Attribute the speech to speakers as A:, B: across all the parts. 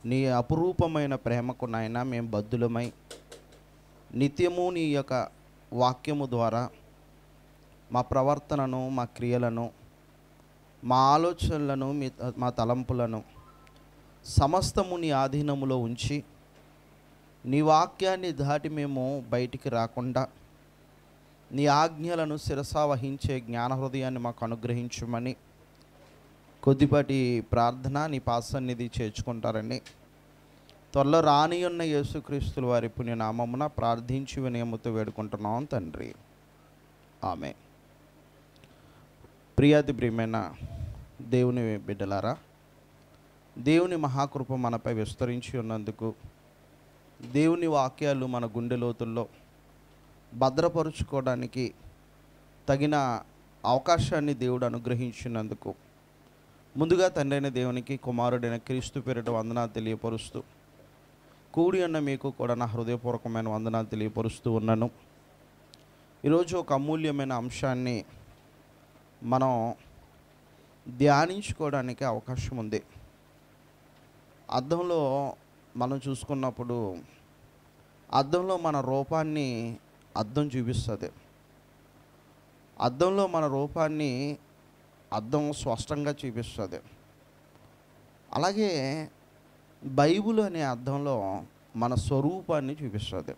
A: నీ అపురూపమైన ప్రేమకు నాయన మేము బద్దులమై నిత్యము నీ యొక్క వాక్యము ద్వారా మా ప్రవర్తనను మా క్రియలను మా ఆలోచనలను మీ మా తలంపులను సమస్తము నీ ఆధీనములో ఉంచి నీ వాక్యాన్ని దాటి మేము బయటికి రాకుండా నీ ఆజ్ఞలను శిరసా వహించే జ్ఞాన హృదయాన్ని మాకు అనుగ్రహించమని కొద్దిపాటి ప్రార్థన నీ పాసన్నిధి చేర్చుకుంటారని త్వరలో రాని ఉన్న యేసుక్రీస్తుల వారి పుణ్యనామమున ప్రార్థించి వినయముతో వేడుకుంటున్నాం తండ్రి ఆమె ప్రియాతి ప్రియమైన దేవుని బిడ్డలారా దేవుని మహాకృప మనపై విస్తరించి ఉన్నందుకు దేవుని వాక్యాలు మన గుండె లోతుల్లో భద్రపరుచుకోవడానికి తగిన అవకాశాన్ని దేవుడు అనుగ్రహించినందుకు ముందుగా తండ్రైన దేవునికి కుమారుడైన క్రీస్తు పేరిట వందనాలు తెలియపరుస్తూ కూడి ఉన్న మీకు కూడా నా హృదయపూర్వకమైన వందనాలు తెలియపరుస్తూ ఉన్నాను ఈరోజు ఒక అమూల్యమైన అంశాన్ని మనం ధ్యానించుకోవడానికి అవకాశం ఉంది అద్దంలో మనం చూసుకున్నప్పుడు అద్దంలో మన రూపాన్ని అద్దం చూపిస్తుంది అద్దంలో మన రూపాన్ని అద్దం స్పష్టంగా చూపిస్తుంది అలాగే బైబుల్ అనే అర్థంలో మన స్వరూపాన్ని చూపిస్తుంది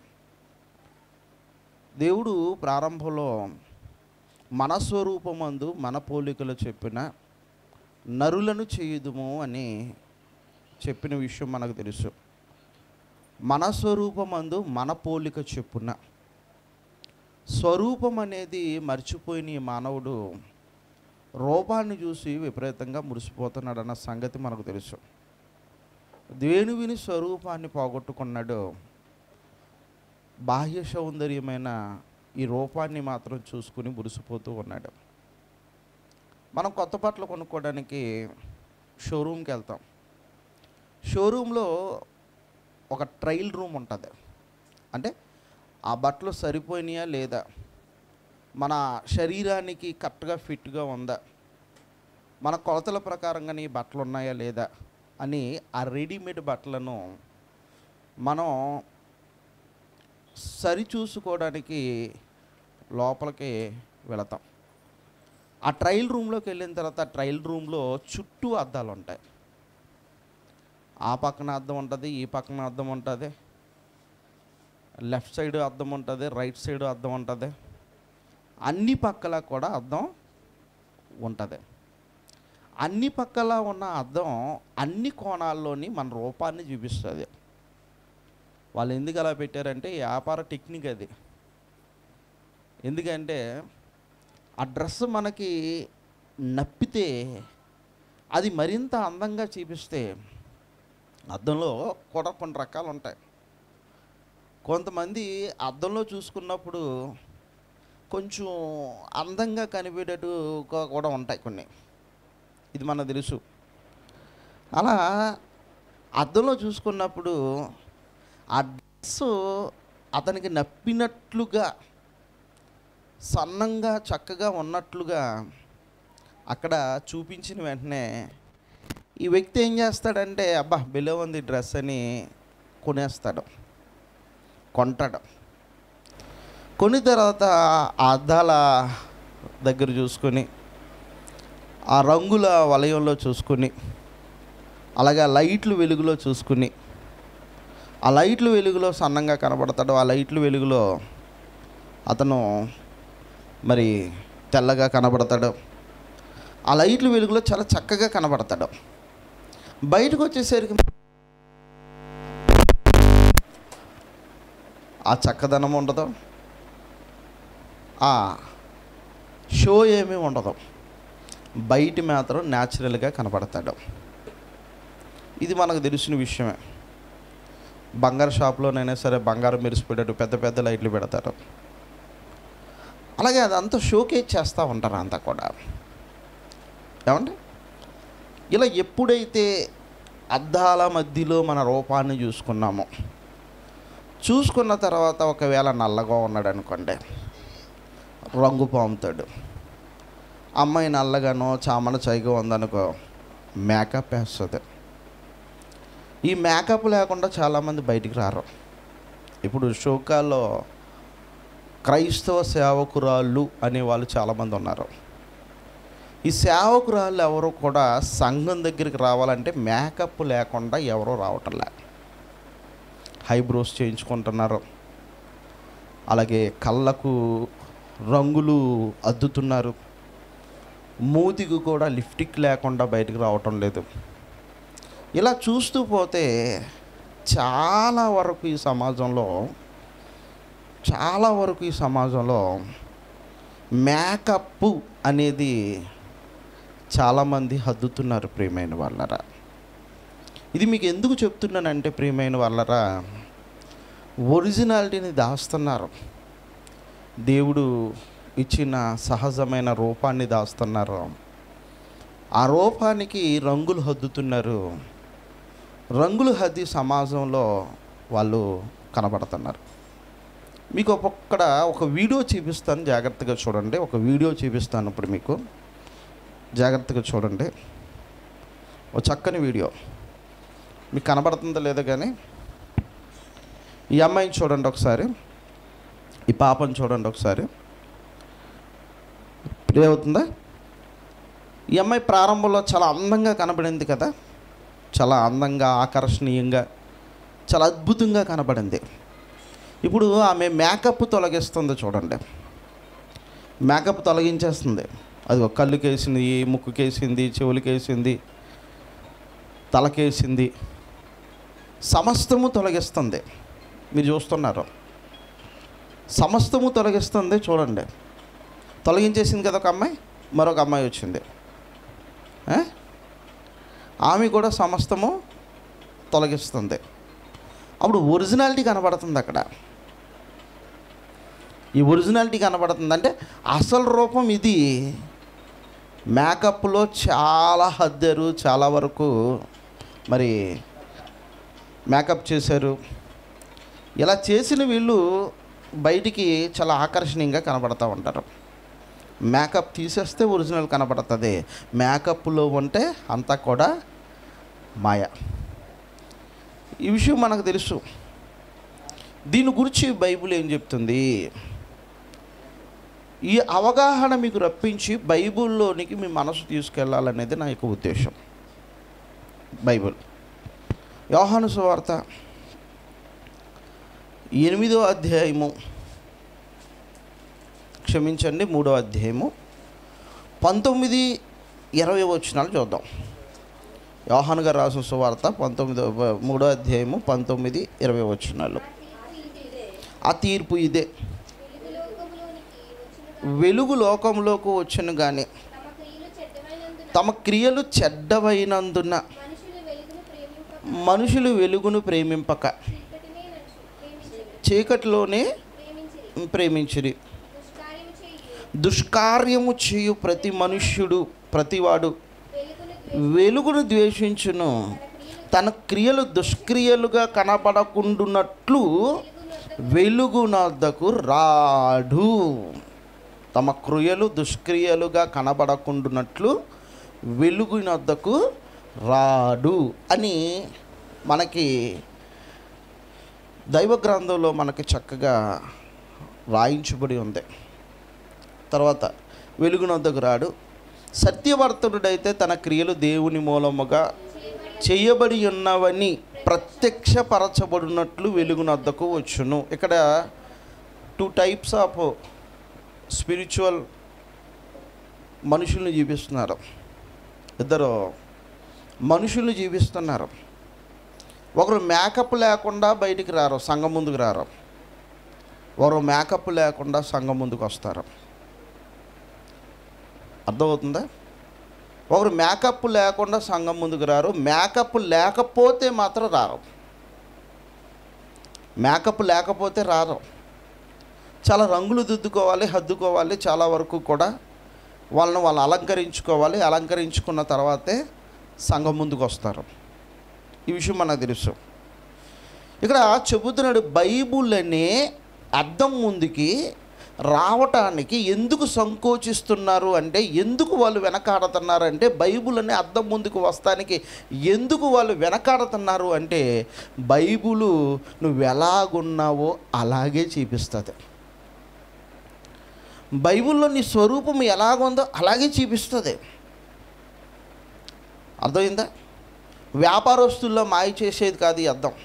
A: దేవుడు ప్రారంభంలో మన స్వరూపమందు మన పోలికలు చెప్పిన నరులను చేయుదుము అని చెప్పిన విషయం మనకు తెలుసు మన స్వరూపమందు మన పోలిక చెప్పున స్వరూపం అనేది మర్చిపోయిన ఈ మానవుడు రూపాన్ని చూసి విపరీతంగా మురిసిపోతున్నాడన్న సంగతి మనకు తెలుసు దేనువిని స్వరూపాన్ని పోగొట్టుకున్నాడు బాహ్య సౌందర్యమైన ఈ రూపాన్ని మాత్రం చూసుకుని మురిసిపోతూ ఉన్నాడు మనం కొత్త బట్టలు కొనుక్కోవడానికి షోరూమ్కి వెళ్తాం షోరూంలో ఒక ట్రయల్ రూమ్ ఉంటుంది అంటే ఆ బట్టలు సరిపోయినాయా లేదా మన శరీరానికి కరెక్ట్గా ఫిట్గా ఉందా మన కొలతల ప్రకారంగా ఈ బట్టలు ఉన్నాయా లేదా అని ఆ రెడీమేడ్ బట్టలను మనం సరి చూసుకోవడానికి లోపలికి వెళతాం ఆ ట్రయల్ రూమ్లోకి వెళ్ళిన తర్వాత ఆ ట్రయల్ రూమ్లో చుట్టూ అద్దాలు ఉంటాయి ఆ పక్కన అద్దం ఉంటుంది ఈ పక్కన అద్దం ఉంటుంది లెఫ్ట్ సైడ్ అద్దం ఉంటుంది రైట్ సైడ్ అద్దం ఉంటుంది అన్ని పక్కల కూడా అద్దం ఉంటుంది అన్ని పక్కల ఉన్న అద్దం అన్ని కోణాల్లోని మన రూపాన్ని చూపిస్తుంది వాళ్ళు ఎందుకు అలా పెట్టారంటే వ్యాపార టెక్నిక్ అది ఎందుకంటే ఆ డ్రెస్ మనకి నప్పితే అది మరింత అందంగా చూపిస్తే అద్దంలో కూడా కొన్ని రకాలు ఉంటాయి కొంతమంది అద్దంలో చూసుకున్నప్పుడు కొంచెం అందంగా కనిపించేట్టుగా కూడా ఉంటాయి కొన్ని ఇది మనకు తెలుసు అలా అద్దంలో చూసుకున్నప్పుడు ఆ డ్రెస్ అతనికి నప్పినట్లుగా సన్నంగా చక్కగా ఉన్నట్లుగా అక్కడ చూపించిన వెంటనే ఈ వ్యక్తి ఏం చేస్తాడంటే అబ్బా బిలో ఉంది డ్రెస్ అని కొనేస్తాడు కొంటాడు కొని తర్వాత ఆ అద్దాల దగ్గర చూసుకొని ఆ రంగుల వలయంలో చూసుకుని అలాగే ఆ లైట్లు వెలుగులో చూసుకుని ఆ లైట్లు వెలుగులో సన్నంగా కనబడతాడు ఆ లైట్లు వెలుగులో అతను మరి తెల్లగా కనబడతాడు ఆ లైట్లు వెలుగులో చాలా చక్కగా కనబడతాడు బయటకు వచ్చేసరికి ఆ చక్కదనం ఉండదు ఆ షో ఏమీ ఉండదు బయట మాత్రం న్యాచురల్గా కనపడతాడు ఇది మనకు తెలిసిన విషయమే బంగారు షాప్లోనైనా సరే బంగారం మెరిసిపోయేటట్టు పెద్ద పెద్ద లైట్లు పెడతారు అలాగే అదంతా షోకేజ్ చేస్తూ ఉంటారు అంతా కూడా ఏమండి ఇలా ఎప్పుడైతే అద్దాల మధ్యలో మన రూపాన్ని చూసుకున్నామో చూసుకున్న తర్వాత ఒకవేళ నల్లగా ఉన్నాడు అనుకోండి రంగు పాముతాడు అమ్మాయి నల్లగానో చామన చైగా ఉందనుకో మేకప్ వేస్తుంది ఈ మేకప్ లేకుండా చాలామంది బయటికి రారు ఇప్పుడు షోకాల్లో క్రైస్తవ సేవకురాళ్ళు అనే వాళ్ళు చాలామంది ఉన్నారు ఈ సేవకురాళ్ళు ఎవరు కూడా సంఘం దగ్గరికి రావాలంటే మేకప్ లేకుండా ఎవరూ రావటంలే హైబ్రోస్ చేయించుకుంటున్నారు అలాగే కళ్ళకు రంగులు అద్దుతున్నారు మూతికి కూడా లిఫ్టిక్ లేకుండా బయటకు రావటం లేదు ఇలా చూస్తూ పోతే చాలా వరకు ఈ సమాజంలో చాలా వరకు ఈ సమాజంలో మేకప్ అనేది చాలామంది హద్దుతున్నారు ప్రియమైన వాళ్ళరా ఇది మీకు ఎందుకు చెప్తున్నానంటే ప్రియమైన వాళ్ళరా ఒరిజినాలిటీని దాస్తున్నారు దేవుడు ఇచ్చిన సహజమైన రూపాన్ని దాస్తున్నారు ఆ రూపానికి రంగులు హద్దుతున్నారు రంగులు హద్ది సమాజంలో వాళ్ళు కనబడుతున్నారు మీకు ఒక్కడ ఒక వీడియో చూపిస్తాను జాగ్రత్తగా చూడండి ఒక వీడియో చూపిస్తాను ఇప్పుడు మీకు జాగ్రత్తగా చూడండి ఒక చక్కని వీడియో మీకు కనబడుతుందో లేదో కానీ ఈ అమ్మాయిని చూడండి ఒకసారి ఈ పాపను చూడండి ఒకసారి ప్లే అవుతుందా ఈ అమ్మాయి ప్రారంభంలో చాలా అందంగా కనబడింది కదా చాలా అందంగా ఆకర్షణీయంగా చాలా అద్భుతంగా కనబడింది ఇప్పుడు ఆమె మేకప్ తొలగిస్తుంది చూడండి మేకప్ తొలగించేస్తుంది అది ఒక కళ్ళుకేసింది ముక్కుకేసింది చెవులకేసింది తలకేసింది సమస్తము తొలగిస్తుంది మీరు చూస్తున్నారు సమస్తము తొలగిస్తుంది చూడండి తొలగించేసింది కదా ఒక అమ్మాయి మరొక అమ్మాయి వచ్చింది ఆ? ఆమె కూడా సమస్తము తొలగిస్తుంది అప్పుడు ఒరిజినాలిటీ కనబడుతుంది అక్కడ ఈ ఒరిజినాలిటీ కనబడుతుంది అంటే అసలు రూపం ఇది మేకప్లో చాలా హద్దారు చాలా వరకు మరి మేకప్ చేశారు ఇలా చేసిన వీళ్ళు బయటికి చాలా ఆకర్షణీయంగా కనబడతా ఉంటారు మేకప్ తీసేస్తే ఒరిజినల్ కనబడుతుంది మేకప్లో ఉంటే అంతా కూడా మాయ ఈ విషయం మనకు తెలుసు దీని గురించి బైబిల్ ఏం చెప్తుంది ఈ అవగాహన మీకు రప్పించి బైబిల్లోనికి మీ మనసు తీసుకెళ్ళాలనేది నా యొక్క ఉద్దేశం బైబిల్ యోహాను సువార్త ఎనిమిదో అధ్యాయము క్షమించండి మూడో అధ్యాయము పంతొమ్మిది ఇరవై వచనాలు చూద్దాం యోహాను గారు రాసిన సువార్త పంతొమ్మిదో మూడో అధ్యాయము పంతొమ్మిది ఇరవై వచనాలు ఆ తీర్పు ఇదే వెలుగు లోకంలోకి వచ్చును కానీ తమ క్రియలు చెడ్డవైనందున మనుషులు వెలుగును ప్రేమింపక చీకటిలోనే ప్రేమించిరి దుష్కార్యము చేయు ప్రతి మనుష్యుడు ప్రతివాడు వెలుగును ద్వేషించును తన క్రియలు దుష్క్రియలుగా కనబడకుండునట్లు వెలుగునద్దకు రాడు తమ క్రియలు దుష్క్రియలుగా కనబడకుండునట్లు వెలుగునద్దకు రాడు అని మనకి దైవ గ్రంథంలో మనకి చక్కగా రాయించబడి ఉంది తర్వాత వెలుగునొద్దకు రాడు సత్యవర్తనుడైతే తన క్రియలు దేవుని మూలముగా చేయబడి ఉన్నవని ప్రత్యక్షపరచబడినట్లు వెలుగునద్దకు వచ్చును ఇక్కడ టూ టైప్స్ ఆఫ్ స్పిరిచువల్ మనుషుల్ని జీవిస్తున్నారు ఇద్దరు మనుషుల్ని జీవిస్తున్నారు ఒకరు మేకప్ లేకుండా బయటికి రారు సంఘం ముందుకు రారు ఒకరు మేకప్ లేకుండా సంఘం ముందుకు వస్తారు అర్థమవుతుందా ఒకరు మేకప్ లేకుండా సంఘం ముందుకు రారు మేకప్ లేకపోతే మాత్రం రారు మేకప్ లేకపోతే రారు చాలా రంగులు దిద్దుకోవాలి హద్దుకోవాలి చాలా వరకు కూడా వాళ్ళని వాళ్ళు అలంకరించుకోవాలి అలంకరించుకున్న తర్వాతే సంఘం ముందుకు వస్తారు ఈ విషయం మనకు తెలుసు ఇక్కడ చెబుతున్నాడు బైబుల్ అనే అద్దం ముందుకి రావటానికి ఎందుకు సంకోచిస్తున్నారు అంటే ఎందుకు వాళ్ళు వెనకాడుతున్నారు అంటే బైబుల్ అనే అద్దం ముందుకు వస్తానికి ఎందుకు వాళ్ళు వెనకాడుతున్నారు అంటే బైబులు నువ్వు ఎలాగున్నావో అలాగే చూపిస్తుంది బైబిల్లో నీ స్వరూపం ఎలాగుందో అలాగే చూపిస్తుంది అర్థమైందా వ్యాపారస్తుల్లో మాయ చేసేది కాదు ఈ అర్థం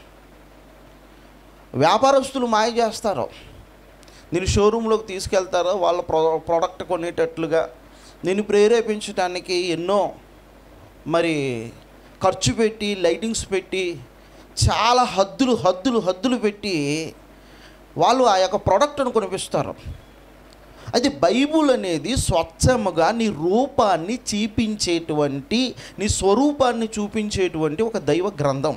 A: వ్యాపారస్తులు మాయ చేస్తారు నేను షోరూంలోకి తీసుకెళ్తారో వాళ్ళ ప్రో ప్రోడక్ట్ కొనేటట్లుగా నేను ప్రేరేపించడానికి ఎన్నో మరి ఖర్చు పెట్టి లైటింగ్స్ పెట్టి చాలా హద్దులు హద్దులు హద్దులు పెట్టి వాళ్ళు ఆ యొక్క ప్రోడక్ట్ను కొనిపిస్తారు అయితే బైబుల్ అనేది స్వచ్ఛముగా నీ రూపాన్ని చూపించేటువంటి నీ స్వరూపాన్ని చూపించేటువంటి ఒక దైవ గ్రంథం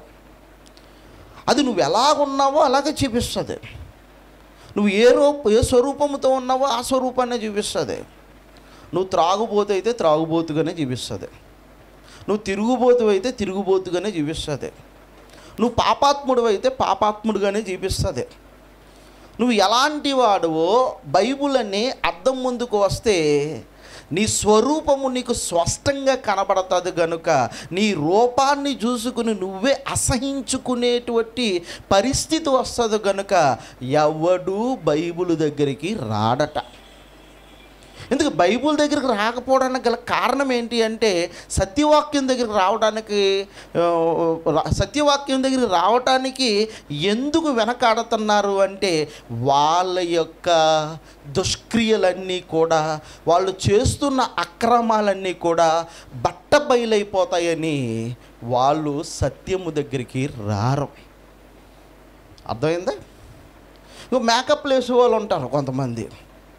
A: అది నువ్వు ఎలాగున్నావో అలాగే చూపిస్తుంది నువ్వు ఏ రూప ఏ స్వరూపంతో ఉన్నావో ఆ స్వరూపాన్ని చూపిస్తుంది నువ్వు త్రాగుబోతు అయితే త్రాగుబోతుగానే చూపిస్తుంది నువ్వు తిరుగుబోతు అయితే తిరుగుబోతుగానే చూపిస్తుంది నువ్వు పాపాత్ముడు అయితే పాపాత్ముడుగానే చూపిస్తుంది నువ్వు ఎలాంటి వాడువో బైబుల్ అని అద్దం ముందుకు వస్తే నీ స్వరూపము నీకు స్పష్టంగా కనబడుతుంది గనుక నీ రూపాన్ని చూసుకుని నువ్వే అసహించుకునేటువంటి పరిస్థితి వస్తుంది గనుక ఎవడు బైబుల్ దగ్గరికి రాడట ఎందుకు బైబుల్ దగ్గరికి రాకపోవడానికి గల కారణం ఏంటి అంటే సత్యవాక్యం దగ్గరికి రావడానికి ఆ, రా- సత్యవాక్యం దగ్గరికి రావటానికి ఎందుకు వెనకాడుతున్నారు అంటే వాళ్ళ యొక్క దుష్క్రియలన్నీ కూడా వాళ్ళు చేస్తున్న అక్రమాలన్నీ కూడా బట్ట బయలైపోతాయని వాళ్ళు సత్యము దగ్గరికి రారు అర్థమైందా ఇక మేకప్ వేసే వాళ్ళు ఉంటారు కొంతమంది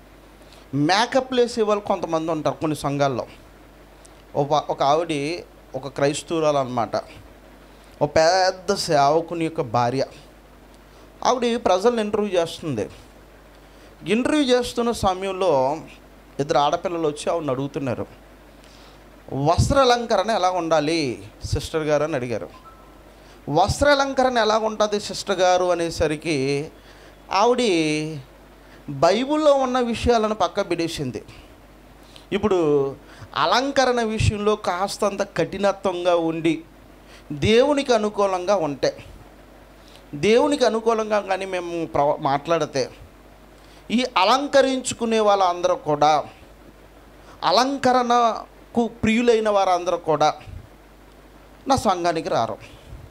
A: మేకప్ వేసే వాళ్ళు కొంతమంది ఉంటారు కొన్ని సంఘాల్లో ఒక ఒక ఆవిడ ఒక క్రైస్తవురాలు అనమాట ఒక పెద్ద సేవకుని యొక్క భార్య ఆవిడ ప్రజలను ఇంటర్వ్యూ చేస్తుంది ఇంటర్వ్యూ చేస్తున్న సమయంలో ఇద్దరు ఆడపిల్లలు వచ్చి ఆవిడని అడుగుతున్నారు వస్త్ర అలంకరణ ఎలా ఉండాలి సిస్టర్ గారు అని అడిగారు వస్త్ర అలంకరణ ఎలా ఉంటుంది సిస్టర్ గారు అనేసరికి ఆవిడ బైబిల్లో ఉన్న విషయాలను పక్క బిడేసింది ఇప్పుడు అలంకరణ విషయంలో కాస్తంత కఠినత్వంగా ఉండి దేవునికి అనుకూలంగా ఉంటే దేవునికి అనుకూలంగా కానీ మేము ప్ర మాట్లాడితే ఈ అలంకరించుకునే వాళ్ళందరూ కూడా అలంకరణకు ప్రియులైన వారందరూ కూడా నా సంఘానికి రారు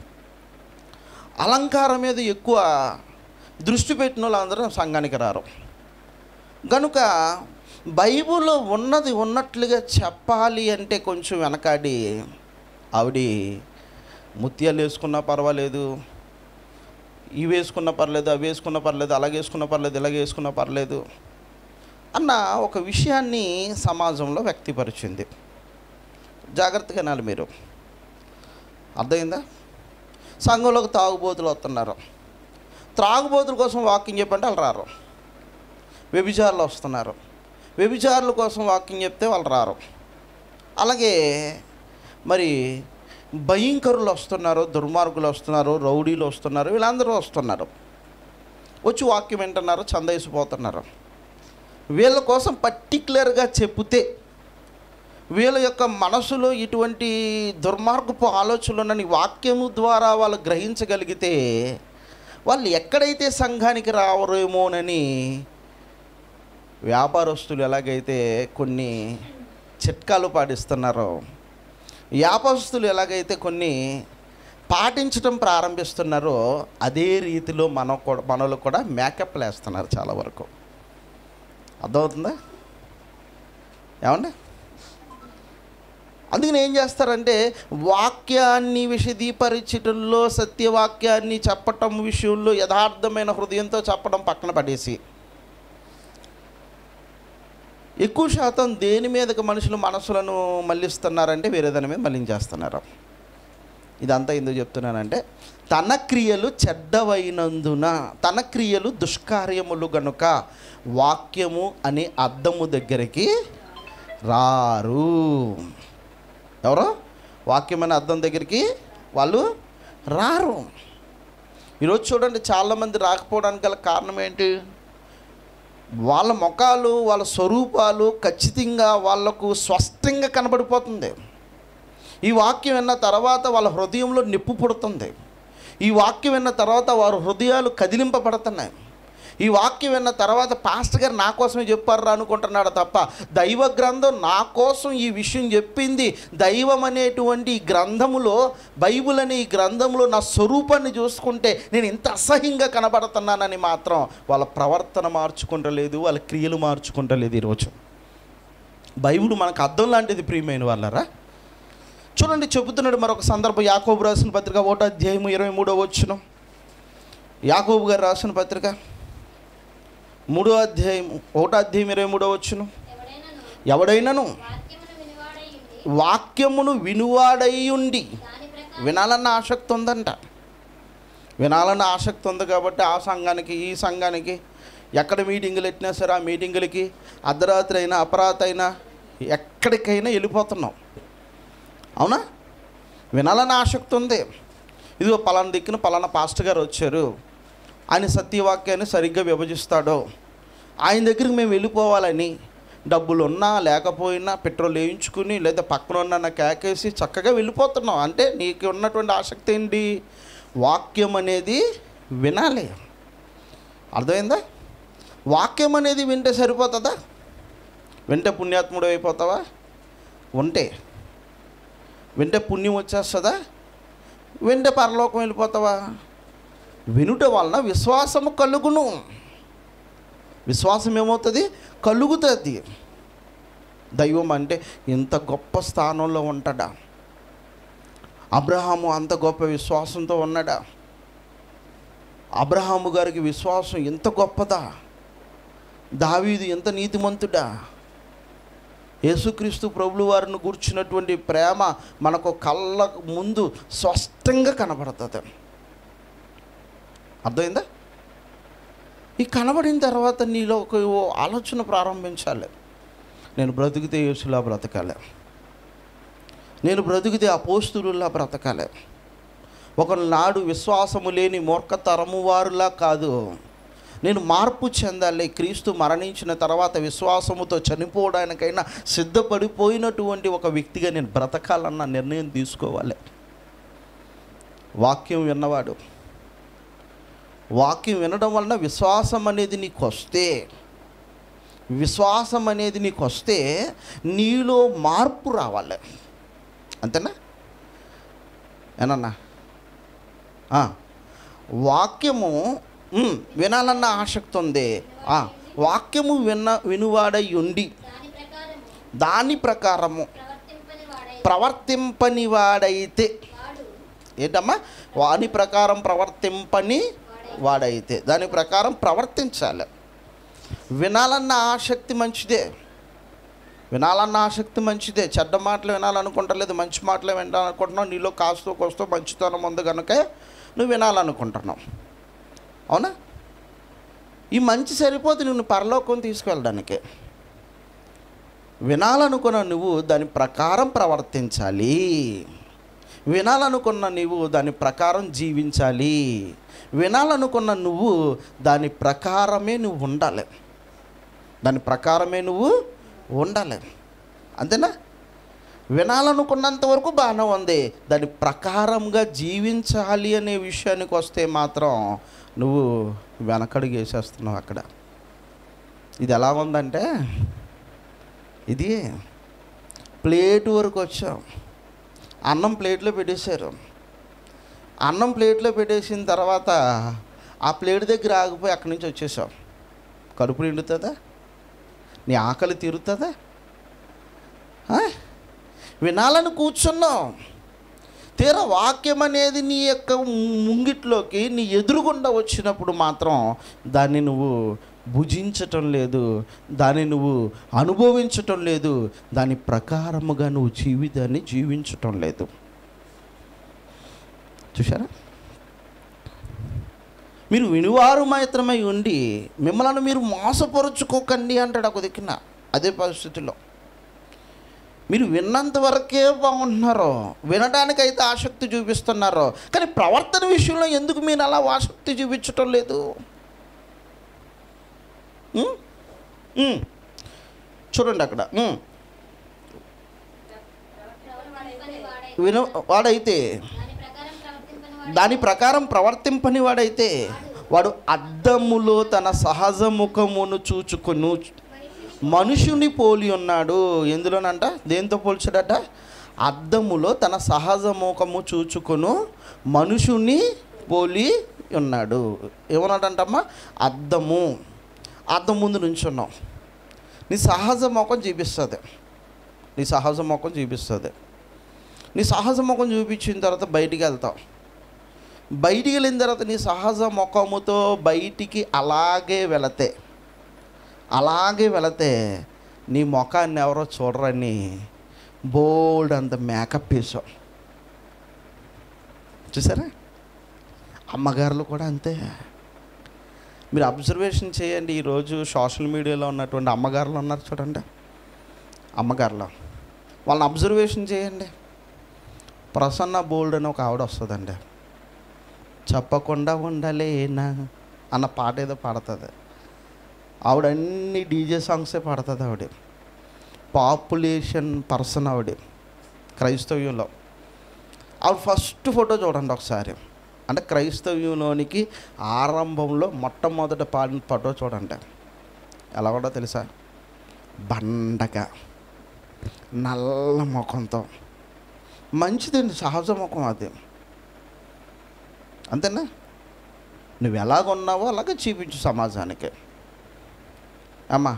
A: అలంకారం మీద ఎక్కువ దృష్టి పెట్టిన వాళ్ళందరూ నా సంఘానికి రారు గనుక బైబిల్లో ఉన్నది ఉన్నట్లుగా చెప్పాలి అంటే కొంచెం వెనకాడి ఆవిడ ముత్యాలు వేసుకున్నా పర్వాలేదు ఇవి వేసుకున్నా పర్లేదు అవి వేసుకున్నా పర్లేదు అలాగే వేసుకున్నా పర్లేదు ఇలాగే వేసుకున్నా పర్లేదు అన్న ఒక విషయాన్ని సమాజంలో వ్యక్తపరిచింది జాగ్రత్తగా వినాలి మీరు అర్థమైందా సంఘంలోకి తాగుబోతులు వస్తున్నారు త్రాగుబోతుల కోసం వాకింగ్ చెప్పంటే వాళ్ళు రారు వ్యభిచారులు వస్తున్నారు వ్యభిచారుల కోసం వాకింగ్ చెప్తే వాళ్ళు రారు అలాగే మరి భయంకరులు వస్తున్నారు దుర్మార్గులు వస్తున్నారు రౌడీలు వస్తున్నారు వీళ్ళందరూ వస్తున్నారు వచ్చి వాక్యం వింటున్నారు చందేసిపోతున్నారు వీళ్ళ కోసం పర్టికులర్గా చెప్తే వీళ్ళ యొక్క మనసులో ఇటువంటి దుర్మార్గపు ఆలోచనలు ఉన్నని వాక్యము ద్వారా వాళ్ళు గ్రహించగలిగితే వాళ్ళు ఎక్కడైతే సంఘానికి రావరేమోనని వ్యాపారస్తులు ఎలాగైతే కొన్ని చిట్కాలు పాటిస్తున్నారో వ్యాపారస్తులు ఎలాగైతే కొన్ని పాటించడం ప్రారంభిస్తున్నారో అదే రీతిలో మన కూడా మనలో కూడా మేకప్లు వేస్తున్నారు చాలా వరకు అర్థమవుతుందా ఏమండి అందుకని ఏం చేస్తారంటే వాక్యాన్ని విశదీపరచటంలో సత్యవాక్యాన్ని చెప్పటం విషయంలో యథార్థమైన హృదయంతో చెప్పడం పక్కన పడేసి ఎక్కువ శాతం దేని మీదకి మనుషులు మనసులను మళ్ళిస్తున్నారంటే వేరే దాని మీద మళ్ళించేస్తున్నారు ఇదంతా ఎందుకు చెప్తున్నానంటే తన క్రియలు చెడ్డవైనందున తన క్రియలు దుష్కార్యములు గనుక వాక్యము అనే అద్దము దగ్గరికి రారు ఎవరు వాక్యం అనే అద్దం దగ్గరికి వాళ్ళు రారు ఈరోజు చూడండి చాలామంది రాకపోవడానికి గల కారణం ఏంటి వాళ్ళ ముఖాలు వాళ్ళ స్వరూపాలు ఖచ్చితంగా వాళ్లకు స్పష్టంగా కనబడిపోతుంది ఈ వాక్యం విన్న తర్వాత వాళ్ళ హృదయంలో నిప్పు పుడుతుంది ఈ వాక్యం విన్న తర్వాత వారి హృదయాలు కదిలింపబడుతున్నాయి ఈ వాక్యం విన్న తర్వాత పాస్టర్ గారు నా కోసమే చెప్పారు అనుకుంటున్నాడు తప్ప దైవ గ్రంథం నా కోసం ఈ విషయం చెప్పింది దైవం అనేటువంటి ఈ గ్రంథములో బైబిల్ అనే ఈ గ్రంథంలో నా స్వరూపాన్ని చూసుకుంటే నేను ఇంత అసహ్యంగా కనబడుతున్నానని మాత్రం వాళ్ళ ప్రవర్తన మార్చుకుంటలేదు వాళ్ళ క్రియలు మార్చుకుంటలేదు ఈరోజు బైబిల్ మనకు అర్థం లాంటిది ప్రియమైన వాళ్ళరా చూడండి చెబుతున్నాడు మరొక సందర్భం యాకోబు రాసిన పత్రిక ఒకటో అధ్యాయము ఇరవై మూడో వచ్చును యాకోబు గారు రాసిన పత్రిక మూడో అధ్యాయం ఒకటో అధ్యాయం ఇరవై మూడో వచ్చును
B: ఎవడైనను
A: ఎవడైనను
B: వాక్యమును వినివాడై ఉండి
A: వాక్యమును వినువాడై ఉండి
B: దాని ప్రకారం
A: వినాలన్న ఆసక్తి ఉందంట వినాలన్న ఆసక్తి ఉంది కాబట్టి ఆ సంఘానికి ఈ సంఘానికి ఎక్కడ మీటింగులు పెట్టినా సరే ఆ మీటింగులకి అర్ధరాత్రి అయినా అపరాత్రి అయినా ఎక్కడికైనా వెళ్ళిపోతున్నాం అవునా వినాలన్న ఆసక్తి ఉంది ఇదిగో పలానా దిక్కున పలానా పాస్టర్ గారు వచ్చారు ఆయన సత్యవాక్యాన్ని సరిగ్గా విభజిస్తాడు ఆయన దగ్గరికి మేము వెళ్ళిపోవాలని డబ్బులు ఉన్నా లేకపోయినా పెట్రోల్ వేయించుకుని లేదా పక్కన ఉన్న కేకేసి చక్కగా వెళ్ళిపోతున్నాం అంటే నీకు ఉన్నటువంటి ఆసక్తి ఏంటి వాక్యం అనేది వినాలి అర్థమైందా వాక్యం అనేది వింటే సరిపోతుందా వింటే పుణ్యాత్ముడు అయిపోతావా ఉంటే వింటే పుణ్యం వచ్చేస్తుందా వింటే పరలోకం వెళ్ళిపోతావా వినుట వలన విశ్వాసము కలుగును విశ్వాసం ఏమవుతుంది కలుగుతుంది దైవం అంటే ఇంత గొప్ప స్థానంలో ఉంటాడా అబ్రహాము అంత గొప్ప విశ్వాసంతో ఉన్నాడా అబ్రహాము గారికి విశ్వాసం ఎంత గొప్పదా దావీదు ఎంత నీతిమంతుడా యేసుక్రీస్తు ప్రభులు వారిని కూర్చున్నటువంటి ప్రేమ మనకు కళ్ళ ముందు స్పష్టంగా కనబడుతుంది అర్థమైందా ఈ కనబడిన తర్వాత నీలో ఒక ఓ ఆలోచన ప్రారంభించాలి నేను బ్రతికితే యేసులా బ్రతకాలి నేను బ్రతికితే అపోస్తులులా బ్రతకాలి ఒకనాడు విశ్వాసము లేని మూర్ఖతరము వారులా కాదు నేను మార్పు చెందాలి క్రీస్తు మరణించిన తర్వాత విశ్వాసముతో చనిపోవడానికైనా సిద్ధపడిపోయినటువంటి ఒక వ్యక్తిగా నేను బ్రతకాలన్న నిర్ణయం తీసుకోవాలి వాక్యం విన్నవాడు వాక్యం వినడం వలన విశ్వాసం అనేది నీకు వస్తే విశ్వాసం అనేది నీకు వస్తే నీలో మార్పు రావాలి అంతేనా ఏనన్నా ఆ, వాక్యము ఉమ్, వినాలన్న ఆసక్తి ఉంది ఆ, వాక్యము విన్న వినువాడై ఉండి
B: దాని ప్రకారము
A: దాని ప్రకారము
B: ప్రవర్తింపని వాడై
A: ప్రవర్తింపని వాడైతే
B: వాడు
A: ఏంటమ్మా వాని ప్రకారం ప్రవర్తింపని వాడైతే దాని ప్రకారం ప్రవర్తించాలి వినాలన్న ఆసక్తి మంచిదే వినాలన్న ఆసక్తి మంచిదే చెడ్డ మాటలు వినాలనుకుంటలేదు మంచి మాటలు వినాలనుకుంటున్నావు నీలో కాస్తో కోస్తో మంచితనం ఉంది కనుక నువ్వు వినాలనుకుంటున్నావు అవునా ఈ మంచి సరిపోతే నువ్వు పరలోకం తీసుకెళ్ళడానికి వినాలనుకున్న నువ్వు దాని ప్రకారం ప్రవర్తించాలి వినాలనుకున్న నువ్వు దాని ప్రకారం జీవించాలి వినాలనుకున్న నువ్వు దాని ప్రకారమే నువ్వు ఉండాలి దాని ప్రకారమే నువ్వు ఉండాలి అంతేనా వినాలనుకున్నంత వరకు బాగానే ఉంది దాని ప్రకారంగా జీవించాలి అనే విషయానికి వస్తే మాత్రం నువ్వు వెనకడుగు వేసేస్తున్నావు అక్కడ ఇది ఎలా ఉందంటే ఇది ప్లేట్ వరకు వచ్చాం అన్నం ప్లేట్లో పెట్టేశారు అన్నం ప్లేట్లో పెట్టేసిన తర్వాత ఆ ప్లేట్ దగ్గర ఆగిపోయి అక్కడి నుంచి వచ్చేసాం కడుపు నిండుతుందా నీ ఆకలి తీరుతుందా ఆ? వినాలని కూర్చున్నావు తీరా వాక్యం అనేది నీ యొక్క ముంగిట్లోకి నీ ఎదురుగుండా వచ్చినప్పుడు మాత్రం దాన్ని నువ్వు భుజించటం లేదు దాన్ని నువ్వు అనుభవించటం లేదు దాని ప్రకారముగా నువ్వు జీవితాన్ని జీవించటం లేదు చూసారా మీరు వినివారు మాత్రమై ఉండి మిమ్మల్ని మీరు మోసపరుచుకోకండి అంటాడు ఒక దిక్కున అదే పరిస్థితిలో మీరు విన్నంత వరకే బాగుంటున్నారు వినడానికైతే ఆసక్తి చూపిస్తున్నారు కానీ ప్రవర్తన విషయంలో ఎందుకు మీరు అలా ఆసక్తి చూపించటం లేదు ఉం? ఉమ్. చూడండి అక్కడ ఉమ్.
B: ప్రవర్తింపని వాడై
A: విను వాడైతే
B: దాని ప్రకారం ప్రవర్తింపని వాడై
A: దాని ప్రకారం ప్రవర్తింపని వాడైతే వాడు అద్దములో తన సహజ ముఖమును చూచుకొను
B: మనిషిని
A: మనుషుని పోలి ఉన్నాడు ఎందులోనంట దేంతో పోల్చాడట అద్దములో తన సహజ ముఖము చూచుకొను మనుషుని పోలి ఉన్నాడు ఏమన్నాడంటమ్మా అద్దము అద్దం ముందు నుంచున్నాం నీ సహజ ముఖం చూపిస్తుంది నీ సహజ ముఖం చూపిస్తుంది నీ సహజ ముఖం చూపించిన తర్వాత బయటికి వెళ్తావు బయటికి వెళ్ళిన తర్వాత నీ సహజ ముఖముతో బయటికి అలాగే వెళతే అలాగే వెళతే నీ ముఖాన్ని ఎవరో చూడరని బోల్డ్ అంత మేకప్ వేసాం చూసారా అమ్మగారులు కూడా అంతే మీరు అబ్జర్వేషన్ చేయండి ఈరోజు సోషల్ మీడియాలో ఉన్నటువంటి అమ్మగారులు ఉన్నారు చూడండి అమ్మగారులు వాళ్ళని అబ్జర్వేషన్ చేయండి ప్రసన్న బోల్డ్ అని ఒక ఆవిడ వస్తుందండి చెప్పకుండా ఉండలేనా అన్న పాట ఏదో పాడుతుంది ఆవిడ అన్ని డీజే సాంగ్సే పాడుతుంది ఆవిడ పాపులేషన్ పర్సన్ ఆవిడ క్రైస్తవ్యంలో ఆవిడ ఫస్ట్ ఫోటో చూడండి ఒకసారి అంటే క్రైస్తవ్యంలోనికి ఆరంభంలో మొట్టమొదట పాడిన ఫోటో చూడండి ఎలా కూడా తెలుసా బండగా నల్ల ముఖంతో మంచిదండి సహజ ముఖం అది అంతేనా నువ్వు ఎలాగున్నావో అలాగే చూపించు సమాజానికి అమ్మా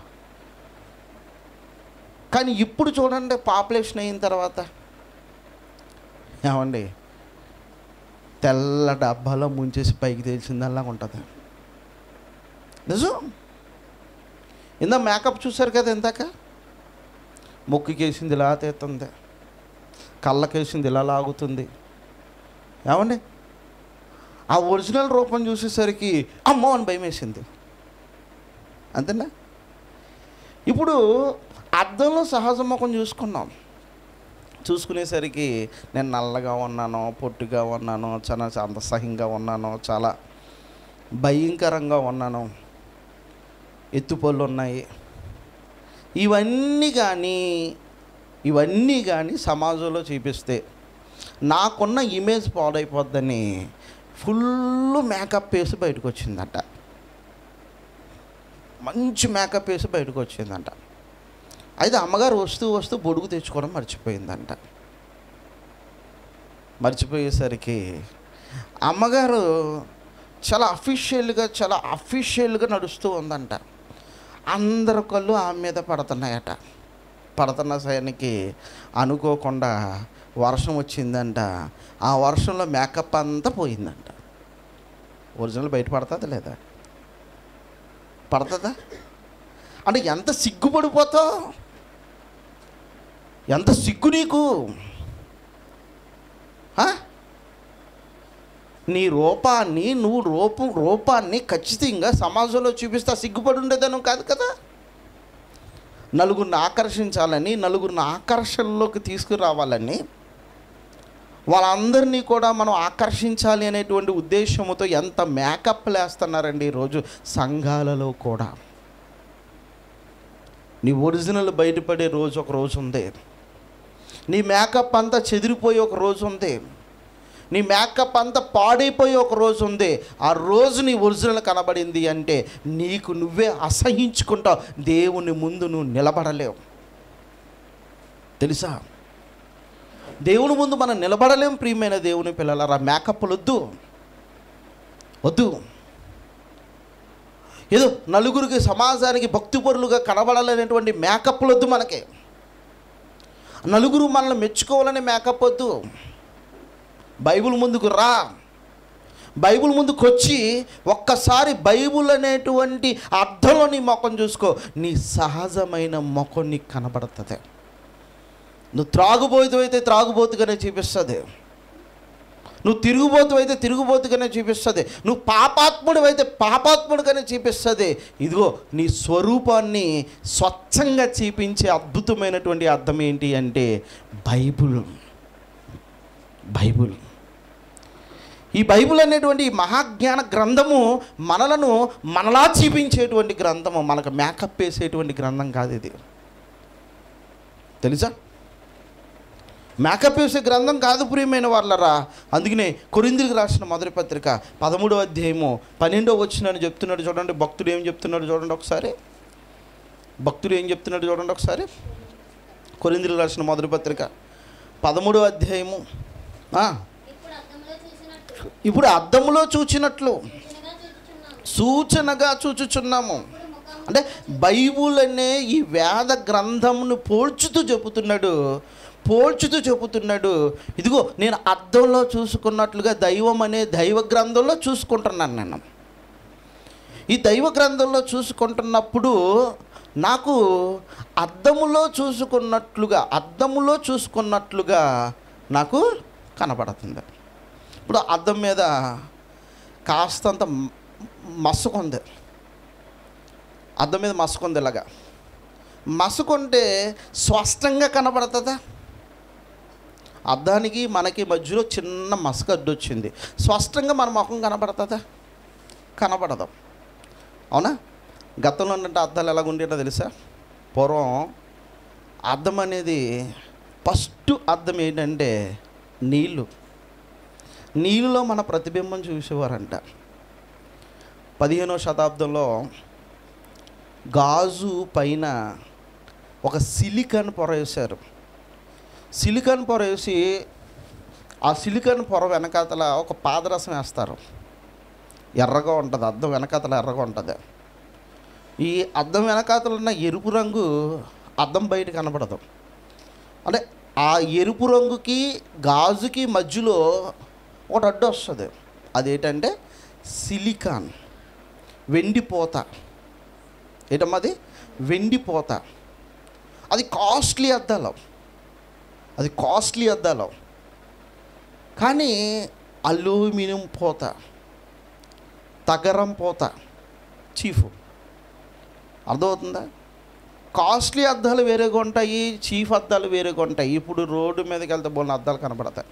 A: కానీ ఇప్పుడు చూడండి పాపులేషన్ అయిన తర్వాత ఏమండి తెల్ల డబ్బాలో ముంచేసి పైకి తెలిసిందల్లా ఉంటుంది నిజం ఇందా మేకప్ చూశారు కదా ఇందాక ముక్కుకేసింది ఇలా తీస్తుంది కళ్ళకేసింది ఇలా లాగుతుంది ఏమండి ఆ ఒరిజినల్ రూపం చూసేసరికి అమ్మో అని భయం వేసింది అంతేనా ఇప్పుడు అద్దంలో సహజ ముఖం చూసుకున్నాం చూసుకునేసరికి నేను నల్లగా ఉన్నాను పొట్టిగా ఉన్నాను చాలా అందసహ్యంగా ఉన్నాను చాలా భయంకరంగా ఉన్నాను ఎత్తుపళ్ళు ఉన్నాయి ఇవన్నీ కానీ ఇవన్నీ కానీ సమాజంలో చూపిస్తే నాకున్న ఇమేజ్ పాడైపోద్దని ఫుల్ మేకప్ వేసి బయటకు వచ్చిందట మంచి మేకప్ వేసి బయటకు వచ్చిందంట అయితే అమ్మగారు వస్తూ వస్తూ బొడుగు తెచ్చుకోవడం మర్చిపోయిందంట మర్చిపోయేసరికి అమ్మగారు చాలా అఫీషియల్గా చాలా అఫీషియల్గా నడుస్తూ ఉందంట అందరి కళ్ళు ఆమె మీద పడుతున్నాయట పడుతున్న సైనికి అనుకోకుండా వర్షం వచ్చిందంట ఆ వర్షంలో మేకప్ అంతా పోయిందంట ఒరిజినల్ బయట పడుతుందా లేదా పడుతుందా అంటే ఎంత సిగ్గుపడిపోతావు ఎంత సిగ్గు నీకు ఆ? నీ రూపాన్ని నువ్వు రూపం రూపాన్ని ఖచ్చితంగా సమాజంలో చూపిస్తా సిగ్గుపడి ఉండేదాను కాదు కదా నలుగురిని ఆకర్షించాలని నలుగురిని ఆకర్షణలోకి తీసుకురావాలని వాళ్ళందరినీ కూడా మనం ఆకర్షించాలి అనేటువంటి ఉద్దేశంతో ఎంత మేకప్ వేస్తున్నారండి ఈరోజు సంఘాలలో కూడా నీ ఒరిజినల్ బయటపడే రోజు ఒక రోజు ఉంది నీ మేకప్ అంతా చెదిరిపోయి ఒక రోజు ఉంది నీ మేకప్ అంతా పాడైపోయి ఒక రోజు ఉంది ఆ రోజు నీ ఒరిజినల్ కనబడింది అంటే నీకు నువ్వే అసహించుకుంటావు దేవుని ముందు నువ్వు నిలబడలేవు తెలుసా దేవుని ముందు మనం నిలబడలేం ప్రియమైన దేవుని పిల్లలరా మేకప్లు వద్దు వద్దు ఏదో నలుగురికి సమాజానికి భక్తిపరులుగా కనబడాలనేటువంటి మేకప్లు వద్దు మనకి నలుగురు మనల్ని మెచ్చుకోవాలని మేకప్ వద్దు బైబిల్ ముందుకు రా బైబిల్ ముందుకు వచ్చి ఒక్కసారి బైబిల్ అనేటువంటి అర్థంలో నీ ముఖం చూసుకో నీ సహజమైన ముఖం నీకు కనబడుతుంది నువ్వు త్రాగుబోతు అయితే త్రాగుబోతుగానే చూపిస్తుంది నువ్వు తిరుగుబోతు అయితే తిరుగుబోతుగానే చూపిస్తుంది నువ్వు పాపాత్ముడు అయితే పాపాత్ముడుగానే చూపిస్తుంది ఇదిగో నీ స్వరూపాన్ని స్వచ్ఛంగా చూపించే అద్భుతమైనటువంటి అర్థం ఏంటి అంటే బైబుల్ బైబుల్ ఈ బైబిల్ అనేటువంటి ఈ మహాజ్ఞాన గ్రంథము మనలను మనలా చూపించేటువంటి గ్రంథము మనకు మేకప్ వేసేటువంటి గ్రంథం కాదు ఇది తెలుసా మేకప్ వేసే గ్రంథం కాదు ప్రియమైన వాళ్ళరా అందుకనే కొరిందులకు రాసిన మొదటి పత్రిక పదమూడో అధ్యాయము పన్నెండో వచ్చినని చెప్తున్నాడు చూడండి భక్తుడు ఏం చెప్తున్నాడు చూడండి ఒకసారి భక్తుడు ఏం చెప్తున్నాడు చూడండి ఒకసారి కొరిందులకు రాసిన మొదటి పత్రిక పదమూడో అధ్యాయము ఆ,
B: ఇప్పుడు అద్దంలో
A: ఇప్పుడు అద్దములో
B: చూసినట్టు
A: చూచినట్లు
B: చిన్నగా చూచుచున్నాము
A: సూచనగా చూచుచున్నాము
B: ఇప్పుడు ముఖం
A: అంటే బైబుల్ అనే ఈ వేద గ్రంథమును పోల్చుతూ చెబుతున్నాడు పోల్చుతూ చెబుతున్నాడు ఇదిగో నేను అద్దంలో చూసుకున్నట్లుగా దైవం అనే దైవ గ్రంథంలో చూసుకుంటున్నాను నేను ఈ దైవ గ్రంథంలో చూసుకుంటున్నప్పుడు నాకు అద్దములో చూసుకున్నట్లుగా అద్దములో చూసుకున్నట్లుగా నాకు కనపడుతుంది ఇప్పుడు అద్దం మీద కాస్తంత మ- మసకుంది అద్దం మీద మసకుంది ఇలాగా మసకుంటే స్పష్టంగా కనపడుతుందా అద్దానికి మనకి మధ్యలో చిన్న మసక అడ్డు వచ్చింది స్పష్టంగా మన ముఖం కనపడుతుందా కనపడదు అవునా గతంలో ఉన్నట్టు అద్దాలు ఎలాగ ఉండేటో తెలుసా పూర్వం అద్దం అనేది ఫస్ట్ అద్దం ఏంటంటే నీళ్ళు నీళ్ళలో మన ప్రతిబింబం చూసేవారంట పదిహేనో శతాబ్దంలో గాజు పైన ఒక సిలికాన్ పొర వేశారు సిలికాన్ పొర వేసి ఆ సిలికాన్ పొర వెనకాతల ఒక పాదరసం వేస్తారు ఎర్రగా ఉంటుంది అద్దం వెనకాతల ఎర్రగా ఉంటుంది ఈ అద్దం వెనకాతల ఉన్న ఎరుపు రంగు అద్దం బయట కనపడదు అంటే ఆ ఎరుపు రంగుకి గాజుకి మధ్యలో ఒకటి అడ్డు వస్తుంది అదేంటంటే సిలికాన్ వెండిపోత ఏంటమ్మా అది వెండిపోత అది కాస్ట్లీ అద్దాలు అది కాస్ట్లీ అద్దాలు కానీ అల్యూమినియం పోత తగరం పోత చీఫ్ అర్థమవుతుందా కాస్ట్లీ అద్దాలు వేరేగా ఉంటాయి చీఫ్ అద్దాలు వేరేగా ఉంటాయి ఇప్పుడు రోడ్డు మీదకి వెళ్తే బోలిన అద్దాలు కనపడతాయి